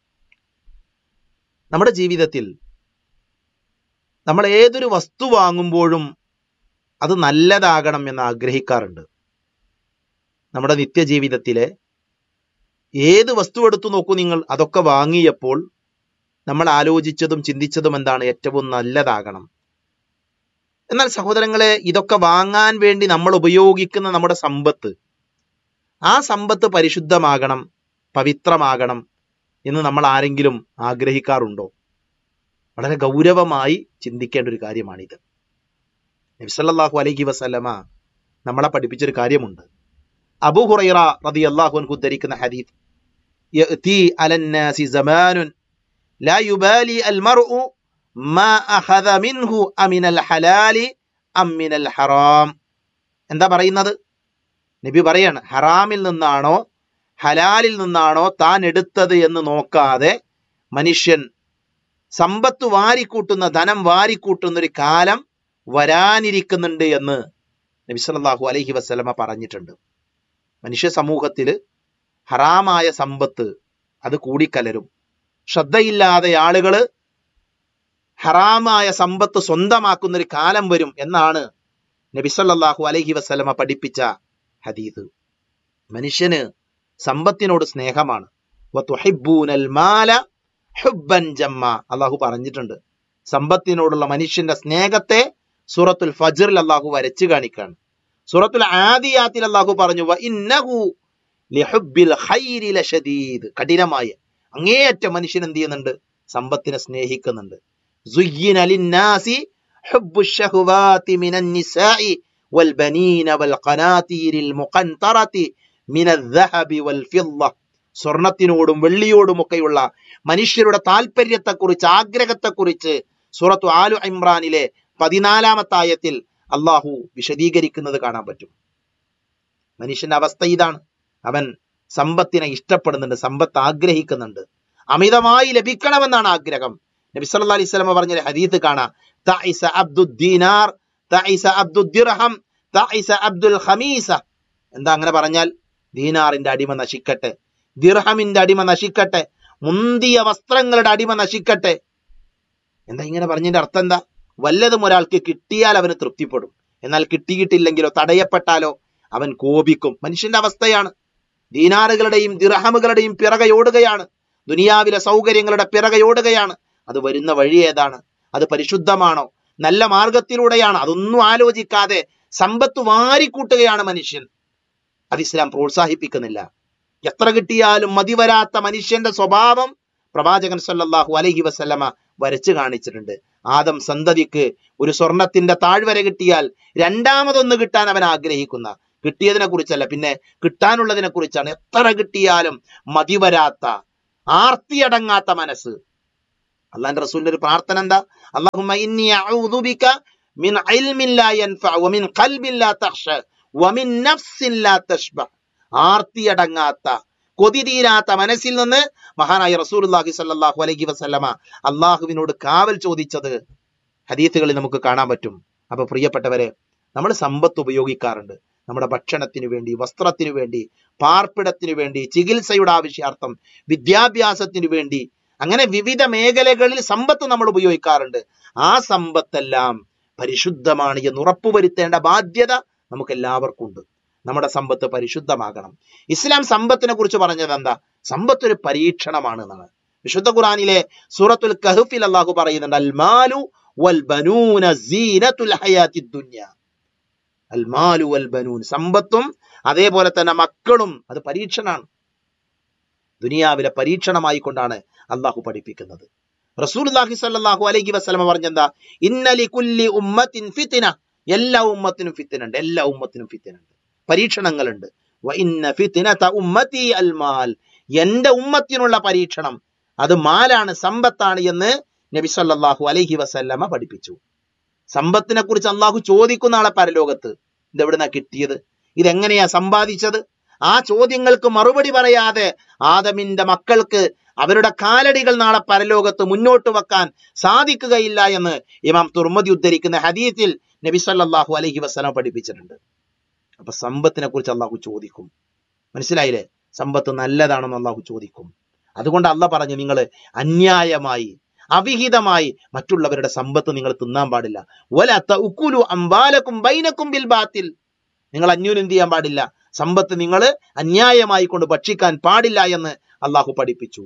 നമ്മുടെ ജീവിതത്തിൽ നമ്മൾ ഏതൊരു വസ്തു വാങ്ങുമ്പോഴും അത് നല്ലതാകണം എന്ന് ആഗ്രഹിക്കാറുണ്ട് നമ്മുടെ നിത്യജീവിതത്തിലെ ഏത് വസ്തു എടുത്തു നോക്കൂ നിങ്ങൾ അതൊക്കെ വാങ്ങിയപ്പോൾ നമ്മൾ ആലോചിച്ചതും ചിന്തിച്ചതും എന്താണ് ഏറ്റവും നല്ലതാകണം എന്നാൽ സഹോദരങ്ങളെ ഇതൊക്കെ വാങ്ങാൻ വേണ്ടി നമ്മൾ ഉപയോഗിക്കുന്ന നമ്മുടെ സമ്പത്ത് ആ സമ്പത്ത് പരിശുദ്ധമാകണം പവിത്രമാകണം എന്ന് നമ്മൾ ആരെങ്കിലും ആഗ്രഹിക്കാറുണ്ടോ വളരെ ഗൗരവമായി ചിന്തിക്കേണ്ട ഒരു കാര്യമാണിത് നബിസല്ലാഹു അലൈഹി വസല്ലമ നമ്മളെ പഠിപ്പിച്ചൊരു കാര്യമുണ്ട് അബൂ ഹുറൈറ റതി അള്ളാഹു അൻഹു ഉദ്ധരിക്കുന്ന ഹദീത്ത് يأتي على الناس زمان لا يبالي المرء ما أخذ منه أمن الحلال أم من الحرام എന്താ പറയുന്നത് നബി പറയാണ് ഹറാമിൽ നിന്നാണോ ഹലാലിൽ നിന്നാണോ താൻ എടുത്തത് എന്ന് നോക്കാതെ മനുഷ്യൻ സമ്പത്ത് വാരിക്കൂട്ടുന്ന ധനം വാരിക്കൂട്ടുന്ന ഒരു കാലം വരാനിരിക്കുന്നുണ്ട് എന്ന് നബി സല്ലല്ലാഹു അലൈഹി വസല്ലമ പറഞ്ഞിട്ടുണ്ട് മനുഷ്യ സമൂഹത്തിൽ ഹറാമായ സമ്പത്ത് അത് കൂടിക്കലരും ശ്രദ്ധയില്ലാതെ ആളുകള് ഹറാമായ സമ്പത്ത് സ്വന്തമാക്കുന്ന ഒരു കാലം വരും എന്നാണ് നബി സല്ലല്ലാഹു അലൈഹി വസല്ലമ പഠിപ്പിച്ച ഹദീസ് മനുഷ്യന് സമ്പത്തിനോട് സ്നേഹമാണ് വതുഹിബ്ബൂനൽ മാല ഹുബ്ബൻ ജമ്മ അള്ളാഹു പറഞ്ഞിട്ടുണ്ട് സമ്പത്തിനോടുള്ള മനുഷ്യന്റെ സ്നേഹത്തെ സൂറത്തുൽ ഫജ്റിൽ അള്ളാഹു വരച്ചു കാണിക്കാണ് സൂറത്തുൽ ആദിയാത്തിൽ അള്ളാഹു പറഞ്ഞു വ ഇന്നഹു ലിഹുബ്ബിൽ ഖൈരി ലശദീദ് കഠിനമായ അങ്ങേയറ്റം മനുഷ്യൻ എന്ത് ചെയ്യുന്നുണ്ട് സമ്പത്തിനെ സ്നേഹിക്കുന്നുണ്ട് സുയ്യിന ലിന്നാസി ഹുബ്ബു ശഹുവാതി മിനൻ നിസാഇ വൽ ബനീന വൽ ഖനാതീരിൽ മുഖന്തറതി മിനൽ ദഹബി വൽ ഫിദ്ദ സ്വർണത്തിനോടും വെള്ളിയോടുമൊക്കെയുള്ള മനുഷ്യരുടെ താല്പര്യത്തെക്കുറിച്ച് ആഗ്രഹത്തെക്കുറിച്ച് സൂറത്തു ആലു ഇമ്രാനിലെ പതിനാലാമത്തെ ആയത്തിൽ അള്ളാഹു വിശദീകരിക്കുന്നത് കാണാൻ പറ്റും മനുഷ്യന്റെ അവസ്ഥ ഇതാണ് അവൻ സമ്പത്തിനെ ഇഷ്ടപ്പെടുന്നുണ്ട് സമ്പത്ത് ആഗ്രഹിക്കുന്നുണ്ട് അമിതമായി ലഭിക്കണമെന്നാണ് ആഗ്രഹം നബി സല്ലല്ലാഹു അലൈഹി വസല്ലം പറഞ്ഞ ഹദീസ് കാണാം തഇസ അബ്ദുദ് ദീനാർ തഇസ അബ്ദുദ് ദിർഹം തഇസ അബ്ദുൽ ഖമീസ എന്താ അങ്ങനെ പറഞ്ഞാൽ ദീനാറിന്റെ അടിമ നശിക്കട്ടെ ദിർഹമിന്റെ അടിമ നശിക്കട്ടെ മുന്തിയ വസ്ത്രങ്ങളുടെ അടിമ നശിക്കട്ടെ എന്താ ഇങ്ങനെ പറഞ്ഞതിന്റെ അർത്ഥം എന്താ വല്ലതും ഒരാൾക്ക് കിട്ടിയാൽ അവന് തൃപ്തിപ്പെടും എന്നാൽ കിട്ടിയിട്ടില്ലെങ്കിലോ തടയപ്പെട്ടാലോ അവൻ കോപിക്കും മനുഷ്യന്റെ അവസ്ഥയാണ് ദീനാറുകളുടെയും ദിർഹമുകളുടെയും പിറകയോടുകയാണ് ദുനിയാവിലെ സൗകര്യങ്ങളുടെ പിറകയോടുകയാണ് അത് വരുന്ന വഴി ഏതാണ് അത് പരിശുദ്ധമാണോ നല്ല മാർഗത്തിലൂടെയാണ് അതൊന്നും ആലോചിക്കാതെ സമ്പത്ത് വാരിക്കൂട്ടുകയാണ് മനുഷ്യൻ അത് ഇസ്ലാം പ്രോത്സാഹിപ്പിക്കുന്നില്ല എത്ര കിട്ടിയാലും മതിവരാത്ത മനുഷ്യന്റെ സ്വഭാവം പ്രവാചകൻ സല്ലല്ലാഹു അലൈഹി വസല്ലമ വരച്ചു കാണിച്ചിട്ടുണ്ട് ആദം സന്തതിക്ക് ഒരു സ്വർണത്തിന്റെ താഴ്വര കിട്ടിയാൽ രണ്ടാമതൊന്ന് കിട്ടാൻ അവൻ ആഗ്രഹിക്കുന്ന കിട്ടിയതിനെ കുറിച്ചല്ല പിന്നെ കിട്ടാനുള്ളതിനെ കുറിച്ചാണ് എത്ര കിട്ടിയാലും മതിവരാത്ത ആർത്തിയടങ്ങാത്ത മനസ്സ് അള്ളാന്റെ റസൂലിന്റെ ഒരു പ്രാർത്ഥന എന്താ അല്ലാഹുമ്മ ഇന്നി അഊദു ബിക മിൻ ഇൽമിൻ ലാ യൻഫഅ വമിൻ ഖൽബിൻ ലാ തഖ്ശ വമിൻ നഫ്സിൻ ലാ തശ്ബ ആർത്തിയടങ്ങാത്ത കൊതി തീരാത്ത മനസ്സിൽ നിന്ന് മഹാനായ റസൂലുള്ളാഹി സ്വല്ലല്ലാഹു അലൈഹി വസല്ലമ അള്ളാഹുവിനോട് കാവൽ ചോദിച്ചത് ഹദീസുകളിൽ നമുക്ക് കാണാൻ പറ്റും അപ്പൊ പ്രിയപ്പെട്ടവരെ നമ്മൾ സമ്പത്ത് ഉപയോഗിക്കാറുണ്ട് നമ്മുടെ ഭക്ഷണത്തിന് വേണ്ടി വസ്ത്രത്തിന് വേണ്ടി പാർപ്പിടത്തിന് വേണ്ടി ചികിത്സയുടെ ആവശ്യാർത്ഥം വിദ്യാഭ്യാസത്തിന് വേണ്ടി അങ്ങനെ വിവിധ മേഖലകളിൽ സമ്പത്ത് നമ്മൾ ഉപയോഗിക്കാറുണ്ട് ആ സമ്പത്തെല്ലാം പരിശുദ്ധമാണ് എന്ന് ഉറപ്പുവരുത്തേണ്ട ബാധ്യത നമുക്ക് എല്ലാവർക്കും ഉണ്ട് നമ്മുടെ സമ്പത്ത് പരിശുദ്ധമാകണം ഇസ്ലാം സമ്പത്തിനെ കുറിച്ച് പറഞ്ഞത് എന്താ സമ്പത്ത് ഒരു പരീക്ഷണമാണ് എന്നാണ് വിശുദ്ധ ഖുറാനിലെ സൂറത്തുൽ കഹഫിൽ അള്ളാഹു പറയുന്നുണ്ട് അൽമാലു വൽ ബനൂന സീനത്തുൽ ഹയാത്തി ദുനിയ അൽമാലു വൽ ബനൂൻ സമ്പത്തും അതേപോലെ തന്നെ മക്കളും അത് പരീക്ഷണാണ് ദുനിയാവിലെ പരീക്ഷണമായി കൊണ്ടാണ് അള്ളാഹു പഠിപ്പിക്കുന്നത് റസൂലുള്ളാഹി സ്വല്ലല്ലാഹു അലൈഹി വസല്ലമ പറഞ്ഞെന്താ ഇന്നലി കുല്ലി ഉമ്മത്തിൻ ഫിത്തിന എല്ലാ ഉമ്മത്തിനും ഫിത്തിനുണ്ട് എല്ലാ ഉമ്മത്തിനും ഫിത്തിനുണ്ട് പരീക്ഷണങ്ങളുണ്ട് വ ഇന്ന ഫിത്തിനത ഉമ്മത്തി അൽമാൽ എന്റെ ഉമ്മത്തിനുള്ള പരീക്ഷണം അത് മാലാണ് സമ്പത്താണ് എന്ന് നബി സല്ലല്ലാഹു അലൈഹി വസല്ലമ പഠിപ്പിച്ചു സമ്പത്തിനെ കുറിച്ച് അള്ളാഹു ചോദിക്കുന്ന ആളെ പരലോകത്ത് ഇതെവിടുന്നാ കിട്ടിയത് ഇതെങ്ങനെയാ സമ്പാദിച്ചത് ആ ചോദ്യങ്ങൾക്ക് മറുപടി പറയാതെ ആദമിന്റെ മക്കൾക്ക് അവരുടെ കാലടികൾ നാളെ പരലോകത്ത് മുന്നോട്ട് വെക്കാൻ സാധിക്കുകയില്ല എന്ന് ഇമാം തുർമതി ഉദ്ധരിക്കുന്ന ഹദീസിൽ നബി സല്ലല്ലാഹു അലൈഹി വസല്ലം പഠിപ്പിച്ചിട്ടുണ്ട് അപ്പൊ സമ്പത്തിനെ കുറിച്ച് അള്ളാഹു ചോദിക്കും മനസ്സിലായില്ലേ സമ്പത്ത് നല്ലതാണെന്ന് അള്ളാഹു ചോദിക്കും അതുകൊണ്ട് അല്ല പറഞ്ഞു നിങ്ങൾ അന്യായമായി അവിഹിതമായി മറ്റുള്ളവരുടെ സമ്പത്ത് നിങ്ങൾ തിന്നാൻ പാടില്ല വല ഉക്കുലു അമ്പാലക്കും ബൈനക്കും ബിൽ ബാത്തിൽ നിങ്ങൾ അന്യൂനം എന്ത് ചെയ്യാൻ പാടില്ല സമ്പത്ത് നിങ്ങൾ അന്യായമായി കൊണ്ട് ഭക്ഷിക്കാൻ പാടില്ല എന്ന് അള്ളാഹു പഠിപ്പിച്ചു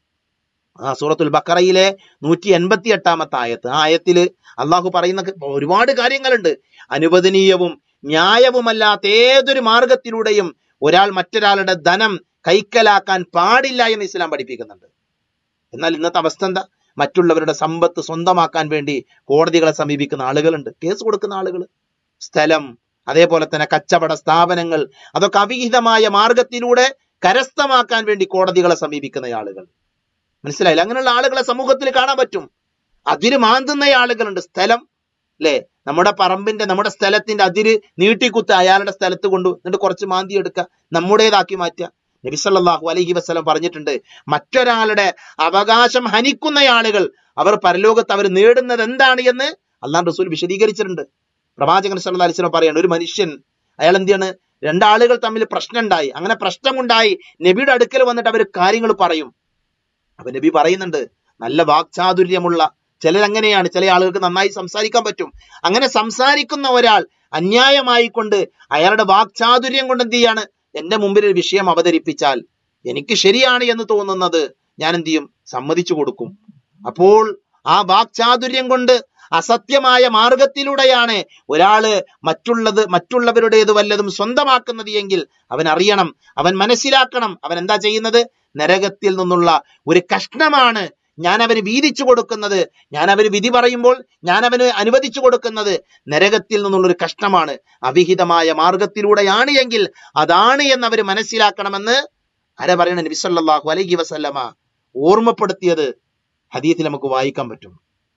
ആ സൂറത്തുൽ ബക്കറയിലെ നൂറ്റി എൺപത്തി എട്ടാമത്തെ ആയത്ത് ആ ആയത്തില് അള്ളാഹു പറയുന്ന ഒരുപാട് കാര്യങ്ങളുണ്ട് അനുവദനീയവും ന്യായവുമല്ലാത്ത ഏതൊരു മാർഗത്തിലൂടെയും ഒരാൾ മറ്റൊരാളുടെ ധനം കൈക്കലാക്കാൻ പാടില്ല എന്ന് ഇസ്ലാം പഠിപ്പിക്കുന്നുണ്ട് എന്നാൽ ഇന്നത്തെ അവസ്ഥ എന്താ മറ്റുള്ളവരുടെ സമ്പത്ത് സ്വന്തമാക്കാൻ വേണ്ടി കോടതികളെ സമീപിക്കുന്ന ആളുകളുണ്ട് കേസ് കൊടുക്കുന്ന ആളുകൾ സ്ഥലം അതേപോലെ തന്നെ കച്ചവട സ്ഥാപനങ്ങൾ അതൊക്കെ അവിഹിതമായ മാർഗത്തിലൂടെ കരസ്ഥമാക്കാൻ വേണ്ടി കോടതികളെ സമീപിക്കുന്ന ആളുകൾ മനസ്സിലായില്ല അങ്ങനെയുള്ള ആളുകളെ സമൂഹത്തിൽ കാണാൻ പറ്റും അതിര് മാന്തുന്ന ആളുകളുണ്ട് സ്ഥലം അല്ലേ നമ്മുടെ പറമ്പിന്റെ നമ്മുടെ സ്ഥലത്തിന്റെ അതിര് നീട്ടിക്കുത്ത് അയാളുടെ സ്ഥലത്ത് കൊണ്ടു എന്നിട്ട് കുറച്ച് മാന്തി എടുക്കുക നമ്മുടേതാക്കി മാറ്റുക നബിസല്ലാഹു അലൈഹി വസ്ലം പറഞ്ഞിട്ടുണ്ട് മറ്റൊരാളുടെ അവകാശം ഹനിക്കുന്ന ആളുകൾ അവർ പരലോകത്ത് അവർ നേടുന്നത് എന്താണ് എന്ന് അള്ളാൻ റസൂൽ വിശദീകരിച്ചിട്ടുണ്ട് പ്രവാചകൻ സല്ലാ അലിസ്ലം പറയാണ് ഒരു മനുഷ്യൻ അയാൾ എന്താണ് രണ്ടാളുകൾ തമ്മിൽ പ്രശ്നം ഉണ്ടായി അങ്ങനെ പ്രശ്നമുണ്ടായി നബിയുടെ അടുക്കൽ വന്നിട്ട് അവർ കാര്യങ്ങൾ പറയും അപ്പൊ നബി പറയുന്നുണ്ട് നല്ല വാക്ചാതുര്യമുള്ള ചിലരങ്ങനെയാണ് ചില ആളുകൾക്ക് നന്നായി സംസാരിക്കാൻ പറ്റും അങ്ങനെ സംസാരിക്കുന്ന ഒരാൾ അന്യായമായി കൊണ്ട് അയാളുടെ വാക്ചാതുര്യം കൊണ്ട് എന്ത് ചെയ്യാണ് എന്റെ മുമ്പിൽ ഒരു വിഷയം അവതരിപ്പിച്ചാൽ എനിക്ക് ശരിയാണ് എന്ന് തോന്നുന്നത് ഞാൻ എന്ത് ചെയ്യും സമ്മതിച്ചു കൊടുക്കും അപ്പോൾ ആ വാക്ചാതുര്യം കൊണ്ട് അസത്യമായ മാർഗത്തിലൂടെയാണ് ഒരാള് മറ്റുള്ളത് മറ്റുള്ളവരുടേത് വല്ലതും സ്വന്തമാക്കുന്നത് എങ്കിൽ അവൻ അറിയണം അവൻ മനസ്സിലാക്കണം അവൻ എന്താ ചെയ്യുന്നത് നരകത്തിൽ നിന്നുള്ള ഒരു കഷ്ണമാണ് ഞാൻ അവന് വീതിച്ചു കൊടുക്കുന്നത് ഞാൻ അവന് വിധി പറയുമ്പോൾ ഞാൻ അവന് അനുവദിച്ചു കൊടുക്കുന്നത് നരകത്തിൽ നിന്നുള്ള ഒരു കഷ്ണമാണ് അവിഹിതമായ മാർഗത്തിലൂടെയാണ് എങ്കിൽ അതാണ് എന്ന് അവർ മനസ്സിലാക്കണമെന്ന് ആരാ പറയണ നബി സല്ലല്ലാഹു അലൈഹി വസല്ലമ ഓർമ്മപ്പെടുത്തിയത് ഹദീത്തിൽ നമുക്ക് വായിക്കാൻ പറ്റും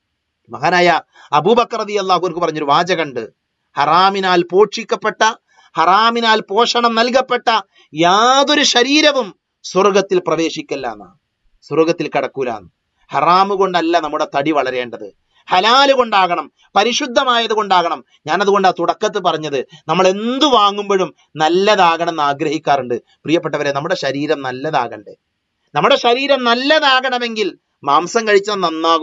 മഹാനായ അബൂബക്കർ റതി അള്ളാഹുർക്ക് പറഞ്ഞൊരു വാചകണ്ട് ഹറാമിനാൽ പോഷിക്കപ്പെട്ട ഹറാമിനാൽ പോഷണം നൽകപ്പെട്ട യാതൊരു ശരീരവും സ്വർഗത്തിൽ പ്രവേശിക്കല്ല എന്നാണ് സ്വർഗത്തിൽ കടക്കൂലാന്ന് ഹറാമ് കൊണ്ടല്ല നമ്മുടെ തടി വളരേണ്ടത് ഹലാല് കൊണ്ടാകണം പരിശുദ്ധമായത് കൊണ്ടാകണം ഞാൻ അതുകൊണ്ട് ആ തുടക്കത്ത് പറഞ്ഞത് നമ്മൾ എന്തു വാങ്ങുമ്പോഴും നല്ലതാകണം എന്ന് ആഗ്രഹിക്കാറുണ്ട് പ്രിയപ്പെട്ടവരെ നമ്മുടെ ശരീരം നല്ലതാകണ്ടേ നമ്മുടെ ശരീരം നല്ലതാകണമെങ്കിൽ മാംസം കഴിച്ചാൽ നന്നാകും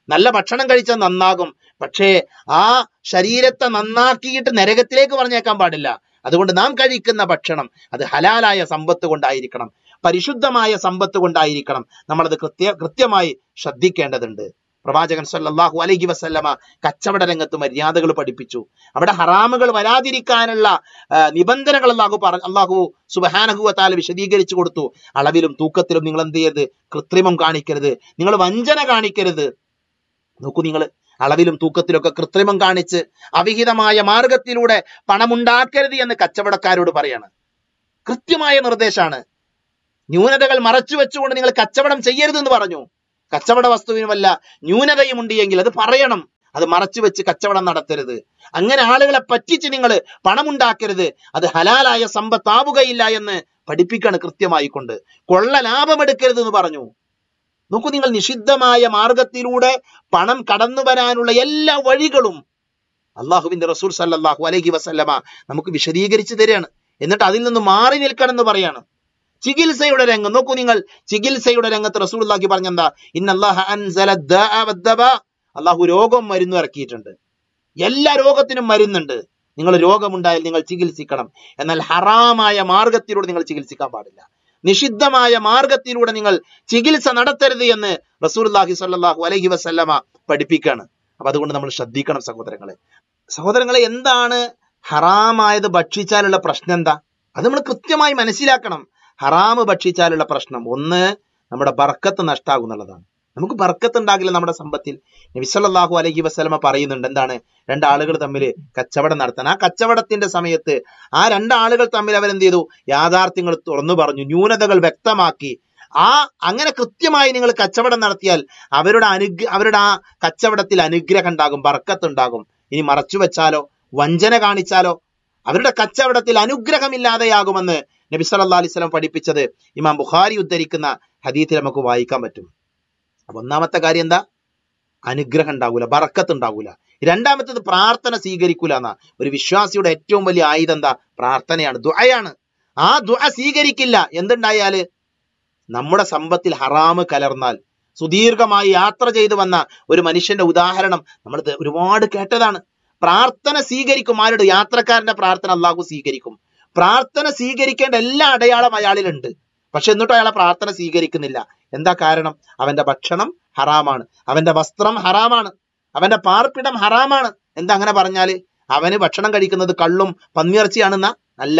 നല്ല ഭക്ഷണം കഴിച്ചാൽ നന്നാകും പക്ഷേ ആ ശരീരത്തെ നന്നാക്കിയിട്ട് നരകത്തിലേക്ക് പറഞ്ഞേക്കാൻ പാടില്ല അതുകൊണ്ട് നാം കഴിക്കുന്ന ഭക്ഷണം അത് ഹലാലായ സമ്പത്ത് കൊണ്ടായിരിക്കണം പരിശുദ്ധമായ സമ്പത്ത് കൊണ്ടായിരിക്കണം നമ്മളത് കൃത്യ കൃത്യമായി ശ്രദ്ധിക്കേണ്ടതുണ്ട് പ്രവാചകൻ സല്ലല്ലാഹു അലൈഹി വസല്ലമ കച്ചവട രംഗത്ത് മര്യാദകൾ പഠിപ്പിച്ചു അവിടെ ഹറാമുകൾ വരാതിരിക്കാനുള്ള ആ, നിബന്ധനകൾ അള്ളാഹു പറ അള്ളാഹു സുബഹാനഹുവത്താല വിശദീകരിച്ചു കൊടുത്തു അളവിലും തൂക്കത്തിലും നിങ്ങൾ എന്ത് ചെയ്യരുത് കൃത്രിമം കാണിക്കരുത് നിങ്ങൾ വഞ്ചന കാണിക്കരുത് നോക്കൂ നിങ്ങൾ അളവിലും തൂക്കത്തിലൊക്കെ കൃത്രിമം കാണിച്ച് അവിഹിതമായ മാർഗത്തിലൂടെ പണമുണ്ടാക്കരുത് എന്ന് കച്ചവടക്കാരോട് പറയാണ് കൃത്യമായ നിർദ്ദേശമാണ് ന്യൂനതകൾ മറച്ചു വെച്ചുകൊണ്ട് നിങ്ങൾ കച്ചവടം ചെയ്യരുത് എന്ന് പറഞ്ഞു കച്ചവട വസ്തുവിന് വല്ല ന്യൂനതയും ഉണ്ട് എങ്കിൽ അത് പറയണം അത് മറച്ചു വെച്ച് കച്ചവടം നടത്തരുത് അങ്ങനെ ആളുകളെ പറ്റിച്ച് നിങ്ങൾ പണമുണ്ടാക്കരുത് അത് ഹലാലായ സമ്പത്താവുകയില്ല എന്ന് പഠിപ്പിക്കാണ് കൃത്യമായി കൊണ്ട് കൊള്ള ലാഭമെടുക്കരുത് എന്ന് പറഞ്ഞു നോക്കൂ നിങ്ങൾ നിഷിദ്ധമായ മാർഗത്തിലൂടെ പണം കടന്നു വരാനുള്ള എല്ലാ വഴികളും അള്ളാഹുവിന്റെ റസൂൽ സല്ലല്ലാഹു അലൈഹി വസല്ലമ നമുക്ക് വിശദീകരിച്ചു തരികയാണ് എന്നിട്ട് അതിൽ നിന്ന് മാറി നിൽക്കണം എന്ന് പറയാണ് ചികിത്സയുടെ രംഗം നോക്കൂ നിങ്ങൾ ചികിത്സയുടെ രംഗത്ത് റസൂലുള്ളാഹി പറഞ്ഞെന്താ ഇന്നല്ലാഹ അൻസല ദാഅ വദ്ദബാ. അള്ളാഹു രോഗം മരുന്ന് ഇറക്കിയിട്ടുണ്ട് എല്ലാ രോഗത്തിനും മരുന്നുണ്ട് നിങ്ങൾ രോഗമുണ്ടായാൽ നിങ്ങൾ ചികിത്സിക്കണം എന്നാൽ ഹറാമായ മാർഗത്തിലൂടെ നിങ്ങൾ ചികിത്സിക്കാൻ പാടില്ല നിഷിദ്ധമായ മാർഗത്തിലൂടെ നിങ്ങൾ ചികിത്സ നടത്തരുത് എന്ന് റസൂലുള്ളാഹി സ്വല്ലല്ലാഹു അലൈഹി വസല്ലമ പഠിപ്പിക്കാണ് അപ്പൊ അതുകൊണ്ട് നമ്മൾ ശ്രദ്ധിക്കണം സഹോദരങ്ങളെ സഹോദരങ്ങളെ എന്താണ് ഹറാമായത് ഭക്ഷിച്ചാലുള്ള പ്രശ്നം എന്താ അത് നമ്മൾ കൃത്യമായി മനസ്സിലാക്കണം ഹറാമ് ഭക്ഷിച്ചാലുള്ള പ്രശ്നം ഒന്ന് നമ്മുടെ ബർക്കത്ത് നഷ്ടാകുന്നുള്ളതാണ് നമുക്ക് ബർക്കത്ത് ഉണ്ടാകില്ല നമ്മുടെ സമ്പത്തിൽ നബിസല്ലാഹു അലൈഹി വസ്ലമ പറയുന്നുണ്ട് എന്താണ് രണ്ടാളുകൾ തമ്മിൽ കച്ചവടം നടത്താൻ ആ കച്ചവടത്തിന്റെ സമയത്ത് ആ രണ്ടാളുകൾ തമ്മിൽ അവരെന്ത് ചെയ്തു യാഥാർത്ഥ്യങ്ങൾ തുറന്നു പറഞ്ഞു ന്യൂനതകൾ വ്യക്തമാക്കി ആ അങ്ങനെ കൃത്യമായി നിങ്ങൾ കച്ചവടം നടത്തിയാൽ അവരുടെ അനുഗ്ര അവരുടെ ആ കച്ചവടത്തിൽ അനുഗ്രഹം ഉണ്ടാകും ബർക്കത്ത് ഉണ്ടാകും ഇനി മറച്ചു വെച്ചാലോ വഞ്ചന കാണിച്ചാലോ അവരുടെ കച്ചവടത്തിൽ അനുഗ്രഹമില്ലാതെയാകുമെന്ന് നബി സല്ലല്ലാഹു അലൈഹി വസല്ലം പഠിപ്പിച്ചത് ഇമാം ബുഖാരി ഉദ്ധരിക്കുന്ന ഹദീത്തിൽ നമുക്ക് വായിക്കാൻ പറ്റും അപ്പൊ ഒന്നാമത്തെ കാര്യം എന്താ അനുഗ്രഹം ഉണ്ടാകൂല ബറക്കത്ത് ഉണ്ടാകൂല രണ്ടാമത്തത് പ്രാർത്ഥന സ്വീകരിക്കൂല എന്നാ ഒരു വിശ്വാസിയുടെ ഏറ്റവും വലിയ ആയുധം എന്താ പ്രാർത്ഥനയാണ് ദുആയാണ് ആ ദുആ സ്വീകരിക്കില്ല എന്തുണ്ടായാല് നമ്മുടെ സമ്പത്തിൽ ഹറാമ് കലർന്നാൽ സുദീർഘമായി യാത്ര ചെയ്തു വന്ന ഒരു മനുഷ്യന്റെ ഉദാഹരണം നമ്മൾ ഇത് ഒരുപാട് കേട്ടതാണ് പ്രാർത്ഥന സ്വീകരിക്കും ആരുടെ യാത്രക്കാരന്റെ പ്രാർത്ഥന അള്ളാഹു സ്വീകരിക്കും പ്രാർത്ഥന സ്വീകരിക്കേണ്ട എല്ലാ അടയാളം അയാളിലുണ്ട് പക്ഷെ എന്നിട്ടും അയാളെ പ്രാർത്ഥന സ്വീകരിക്കുന്നില്ല എന്താ കാരണം അവന്റെ ഭക്ഷണം ഹറാമാണ് അവന്റെ വസ്ത്രം ഹറാമാണ് അവന്റെ പാർപ്പിടം ഹറാമാണ് എന്താ അങ്ങനെ പറഞ്ഞാല് അവന് ഭക്ഷണം കഴിക്കുന്നത് കള്ളും പന്നിയിറച്ചിയാണെന്ന അല്ല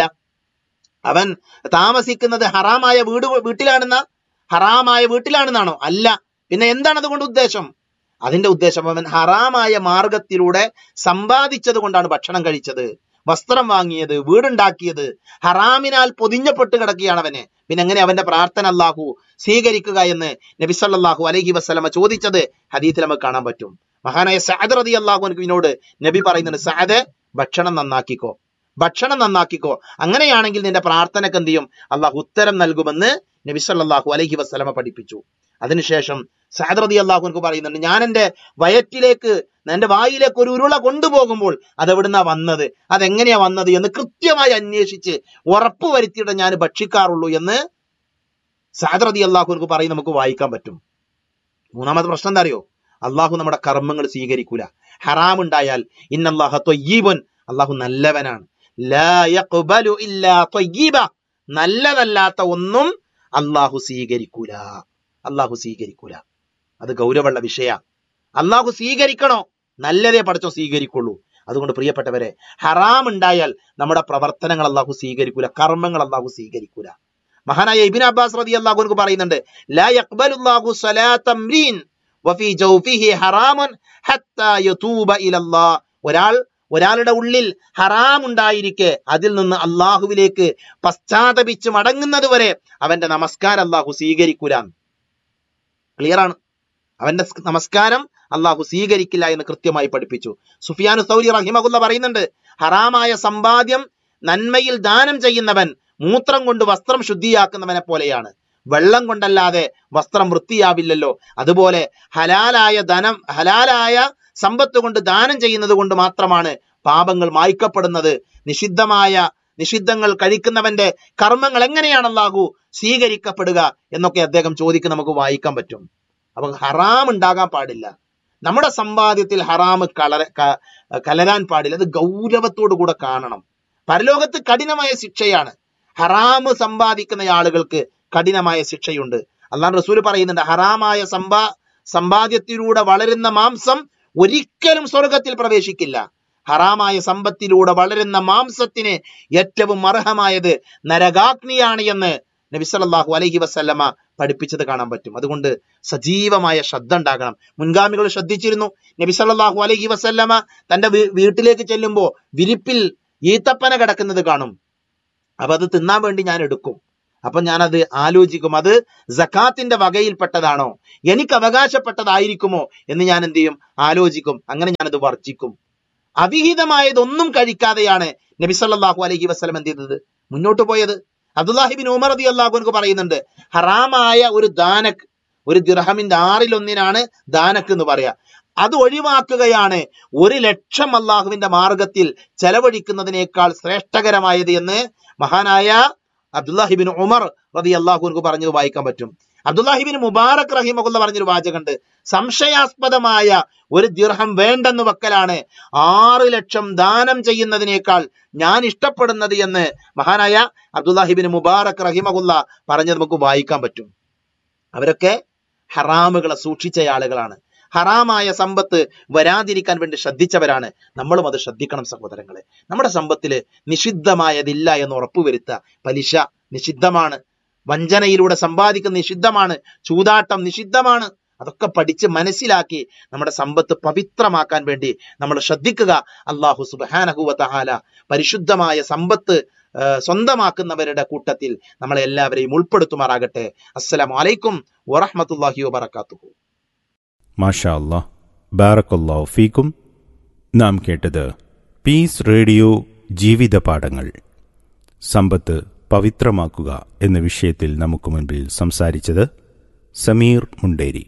അവൻ താമസിക്കുന്നത് ഹറാമായ വീട് വീട്ടിലാണെന്ന ഹറാമായ വീട്ടിലാണെന്നാണോ അല്ല പിന്നെ എന്താണ് അതുകൊണ്ട് ഉദ്ദേശം അതിന്റെ ഉദ്ദേശം അവൻ ഹറാമായ മാർഗത്തിലൂടെ സമ്പാദിച്ചത് കൊണ്ടാണ് ഭക്ഷണം കഴിച്ചത് വസ്ത്രം വാങ്ങിയത് വീടുണ്ടാക്കിയത് ഹറാമിനാൽ പൊതിഞ്ഞപ്പെട്ട് കിടക്കുകയാണ് അവന് പിന്നെ എങ്ങനെ അവന്റെ പ്രാർത്ഥന അല്ലാഹു സ്വീകരിക്കുക എന്ന് നബി സല്ലല്ലാഹു അലൈഹി വസല്ലമ ചോദിച്ചത് ഹദീത്തിൽ നമുക്ക് കാണാൻ പറ്റും മഹാനായ സഅദ് റതി അള്ളാഹുവിനോട് നബി പറയുന്നുണ്ട് സഅദ് ഭക്ഷണം നന്നാക്കിക്കോ ഭക്ഷണം നന്നാക്കിക്കോ അങ്ങനെയാണെങ്കിൽ നിന്റെ പ്രാർത്ഥനക്ക് എന്ത് ചെയ്യും അള്ളാഹു ഉത്തരം നൽകുമെന്ന് നബി സല്ലല്ലാഹു അലൈഹി വസല്ലമ പഠിപ്പിച്ചു അതിനുശേഷം സഅദ് റതി അള്ളാഹുനക്ക് പറയുന്നുണ്ട് ഞാൻ എന്റെ വയറ്റിലേക്ക് എന്റെ വായിലേക്ക് ഒരു ഉരുള കൊണ്ടുപോകുമ്പോൾ അത് എവിടുന്നാ വന്നത് അതെങ്ങനെയാ വന്നത് എന്ന് കൃത്യമായി അന്വേഷിച്ച് ഉറപ്പ് വരുത്തിയിട്ട് ഞാൻ ഭക്ഷിക്കാറുള്ളൂ എന്ന് സഅദ് റതി അള്ളാഹുനക്ക് പറയും നമുക്ക് വായിക്കാൻ പറ്റും മൂന്നാമത്തെ പ്രശ്നം എന്താ അറിയോ അള്ളാഹു നമ്മുടെ കർമ്മങ്ങൾ സ്വീകരിക്കൂല ഹറാം ഉണ്ടായാൽ ഇന്നല്ലാഹ ത്വയ്യീബുൻ അള്ളാഹു നല്ലവനാണ് ലാ യഖ്ബലു ഇല്ലാ ത്വയ്യീബ നല്ലതല്ലാത്ത ഒന്നും അള്ളാഹു സ്വീകരിക്കൂല അള്ളാഹു സ്വീകരിക്കൂല അത് ഗൗരവമുള്ള വിഷയ അള്ളാഹു സ്വീകരിക്കണോ നല്ലതേ പഠിച്ചോ സ്വീകരിക്കുള്ളൂ അതുകൊണ്ട് പ്രിയപ്പെട്ടവരെ ഹറാം ഉണ്ടായാൽ നമ്മുടെ പ്രവർത്തനങ്ങൾ അള്ളാഹു സ്വീകരിക്കൂല കർമ്മങ്ങൾ അള്ളാഹു സ്വീകരിക്കൂല മഹാനായ ഇബിൻ അബ്ബാസ് റതി അള്ളാഹു പറയുന്നുണ്ട് ലാ യഖ്ബലുല്ലാഹു സ്വലാത്ത അംരീൻ വഫീ ജൗഫിഹി ഹറാമുൻ ഹത്താ യതൂബ ഇലല്ലാഹ് ഒരാൾ ഒരാളുടെ ഉള്ളിൽ ഹറാം ഉണ്ടായിരിക്കെ അതിൽ നിന്ന് അള്ളാഹുവിലേക്ക് പശ്ചാത്തപിച്ച് മടങ്ങുന്നത് വരെ അവന്റെ നമസ്കാരം അള്ളാഹു സ്വീകരിക്കൂല ക്ലിയർ ആണ് അവന്റെ സ് നമസ്കാരം അള്ളാഹു സ്വീകരിക്കില്ല എന്ന് കൃത്യമായി പഠിപ്പിച്ചു സുഫിയാനു സൗരി റഹിമകുല്ല പറയുന്നുണ്ട് ഹറാമായ സമ്പാദ്യം നന്മയിൽ ദാനം ചെയ്യുന്നവൻ മൂത്രം കൊണ്ട് വസ്ത്രം ശുദ്ധിയാക്കുന്നവനെ പോലെയാണ് വെള്ളം കൊണ്ടല്ലാതെ വസ്ത്രം വൃത്തിയാവില്ലല്ലോ അതുപോലെ ഹലാലായ ധനം ഹലാലായ സമ്പത്ത് കൊണ്ട് ദാനം ചെയ്യുന്നത് കൊണ്ട് മാത്രമാണ് പാപങ്ങൾ മായ്ക്കപ്പെടുന്നത് നിഷിദ്ധമായ നിഷിദ്ധങ്ങൾ കഴിക്കുന്നവന്റെ കർമ്മങ്ങൾ എങ്ങനെയാണ് അല്ലാഹു സ്വീകരിക്കപ്പെടുക എന്നൊക്കെ അദ്ദേഹം ചോദിക്കും നമുക്ക് വായിക്കാൻ പറ്റും അപ്പൊ ഹറാം ഉണ്ടാകാൻ പാടില്ല നമ്മുടെ സമ്പാദ്യത്തിൽ ഹറാമ് കളര ക- കലരാൻ പാടില്ല അത് ഗൗരവത്തോടു കൂടെ കാണണം പരലോകത്ത് കഠിനമായ ശിക്ഷയാണ് ഹറാമ് സമ്പാദിക്കുന്ന ആളുകൾക്ക് കഠിനമായ ശിക്ഷയുണ്ട് അള്ളാഹ് റസൂൽ പറയുന്നുണ്ട് ഹറാമായ സമ്പാ സമ്പാദ്യത്തിലൂടെ വളരുന്ന മാംസം ഒരിക്കലും സ്വർഗത്തിൽ പ്രവേശിക്കില്ല ഹറാമായ സമ്പത്തിലൂടെ വളരുന്ന മാംസത്തിന് ഏറ്റവും അർഹമായത് നരകാഗ്നിയാണ് എന്ന് നബി സല്ലല്ലാഹു അലൈഹി വസല്ലമ പഠിപ്പിച്ചത് കാണാൻ പറ്റും അതുകൊണ്ട് സജീവമായ ശ്രദ്ധ ഉണ്ടാകണം മുൻഗാമികൾ ശ്രദ്ധിച്ചിരുന്നു നബി സല്ലല്ലാഹു അലൈഹി വസല്ലമ തന്റെ വീ- വീട്ടിലേക്ക് ചെല്ലുമ്പോൾ വിരിപ്പിൽ ഈത്തപ്പന കിടക്കുന്നത് കാണും അപ്പൊ അത് തിന്നാൻ വേണ്ടി ഞാൻ എടുക്കും അപ്പൊ ഞാനത് ആലോചിക്കും അത് സക്കാത്തിന്റെ വകയിൽപ്പെട്ടതാണോ എനിക്ക് അവകാശപ്പെട്ടതായിരിക്കുമോ എന്ന് ഞാൻ എന്ത് ചെയ്യും ആലോചിക്കും അങ്ങനെ ഞാനത് വർജിക്കും അവിഹിതമായതൊന്നും കഴിക്കാതെയാണ് നബി സല്ലല്ലാഹു അലൈഹി വസല്ലം എന്ത് ചെയ്തത് മുന്നോട്ട് പോയത് അബ്ദുല്ലാഹിബിൻ ഉമർ റതി അള്ളാഹുനക്ക് പറയുന്നുണ്ട് ഹറാമായ ഒരു ദാനക് ഒരു ദിർഹമിന്റെ ആറിലൊന്നിനാണ് ദാനക്ക് എന്ന് പറയാ അത് ഒഴിവാക്കുകയാണ് ഒരു ലക്ഷം അള്ളാഹുവിന്റെ മാർഗത്തിൽ ചെലവഴിക്കുന്നതിനേക്കാൾ ശ്രേഷ്ഠകരമായത് എന്ന് മഹാനായ അബ്ദുല്ലാഹിബിൻ ഉമർ റതി അള്ളാഹുനക്ക് പറഞ്ഞത് വായിക്കാൻ പറ്റും അബ്ദുല്ലാഹിബിൻ മുബാറക് റഹിമകുള്ള പറഞ്ഞൊരു വാചകമുണ്ട് സംശയാസ്പദമായ ഒരു ദിർഹം വേണ്ടെന്ന് വെക്കലാണ് ആറ് ലക്ഷം ദാനം ചെയ്യുന്നതിനേക്കാൾ ഞാൻ ഇഷ്ടപ്പെടുന്നത് എന്ന് മഹാനായ അബ്ദുല്ലാഹിബിൻ മുബാറക് റഹിമകുല്ല പറഞ്ഞത് നമുക്ക് വായിക്കാൻ പറ്റും അവരൊക്കെ ഹറാമുകളെ സൂക്ഷിച്ച ആളുകളാണ് ഹറാമായ സമ്പത്ത് വരാതിരിക്കാൻ വേണ്ടി ശ്രദ്ധിച്ചവരാണ് നമ്മളും അത് ശ്രദ്ധിക്കണം സഹോദരങ്ങളെ നമ്മുടെ സമ്പത്തില് നിഷിദ്ധമായതില്ല എന്ന് ഉറപ്പുവരുത്തുക പലിശ നിഷിദ്ധമാണ് വഞ്ചനയിലൂടെ സമ്പാദിക്കുന്ന നിഷിദ്ധമാണ് ചൂതാട്ടം നിഷിദ്ധമാണ് അതൊക്കെ പഠിച്ച് മനസ്സിലാക്കി നമ്മുടെ സമ്പത്ത് പവിത്രമാക്കാൻ വേണ്ടി നമ്മൾ ശ്രദ്ധിക്കുക അള്ളാഹു സുബാനഹുവ തഹാല പരിശുദ്ധമായ സമ്പത്ത് ആ, സ്വന്തമാക്കുന്നവരുടെ കൂട്ടത്തിൽ നമ്മളെ എല്ലാവരെയും ഉൾപ്പെടുത്തുമാറാകട്ടെ അസ്സലാമു അലൈക്കും വറഹ്മത്തുള്ളാഹി വബറകാതുഹു
മാഷാ അല്ലാ ബാറക്കല്ലാഹു ഫീക്കും നാം കേട്ടത് പീസ് റേഡിയോ ജീവിത പാഠങ്ങൾ സമ്പത്ത് പവിത്രമാക്കുക എന്ന വിഷയത്തിൽ നമുക്ക് മുൻപിൽ സംസാരിച്ചത് സമീർ മുണ്ടേരി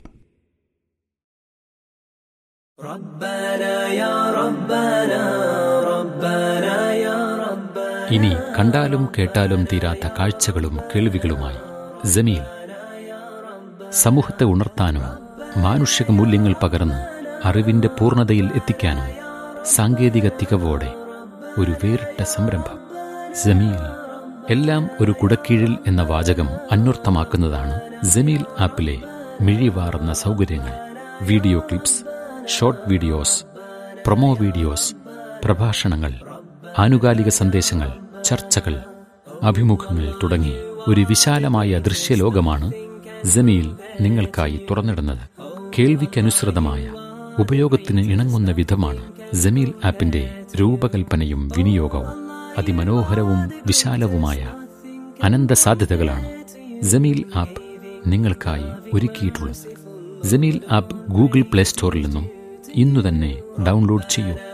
ഇനി കണ്ടാലും കേട്ടാലും തീരാത്ത കാഴ്ചകളും കേൾവികളുമായി ജമീൽ സമൂഹത്തെ ഉണർത്താനും മാനുഷിക മൂല്യങ്ങൾ പകർന്ന് അറിവിന്റെ പൂർണ്ണതയിൽ എത്തിക്കാനും സാങ്കേതിക തികവോടെ ഒരു വേറിട്ട സംരംഭം ജമീൽ എല്ലാം ഒരു കുടക്കീഴിൽ എന്ന വാചകം അന്വർത്ഥമാക്കുന്നതാണ് ജമീൽ ആപ്പിലെ മിഴിവാർന്ന സൗകര്യങ്ങൾ video clips short videos promo videos പ്രഭാഷണങ്ങൾ ആനുകാലിക സന്ദേശങ്ങൾ ചർച്ചകൾ അഭിമുഖങ്ങൾ തുടങ്ങി ഒരു വിശാലമായ ദൃശ്യലോകമാണ് ജമീൽ നിങ്ങൾക്കായി തുറന്നിടുന്നത് കേൾവിക്കനുസൃതമായ ഉപയോഗത്തിന് ഇണങ്ങുന്ന വിധമാണ് ജമീൽ ആപ്പിന്റെ രൂപകൽപ്പനയും വിനിയോഗവും അതിമനോഹരവും വിശാലവുമായ അനന്ത സാധ്യതകളാണ് ജമീൽ ആപ്പ് നിങ്ങൾക്കായി ഒരുക്കിയിട്ടുള്ളത് ജമീൽ ആപ്പ് ഗൂഗിൾ പ്ലേ സ്റ്റോറിൽ നിന്നും ഇന്നു തന്നെ ഡൗൺലോഡ് ചെയ്യൂ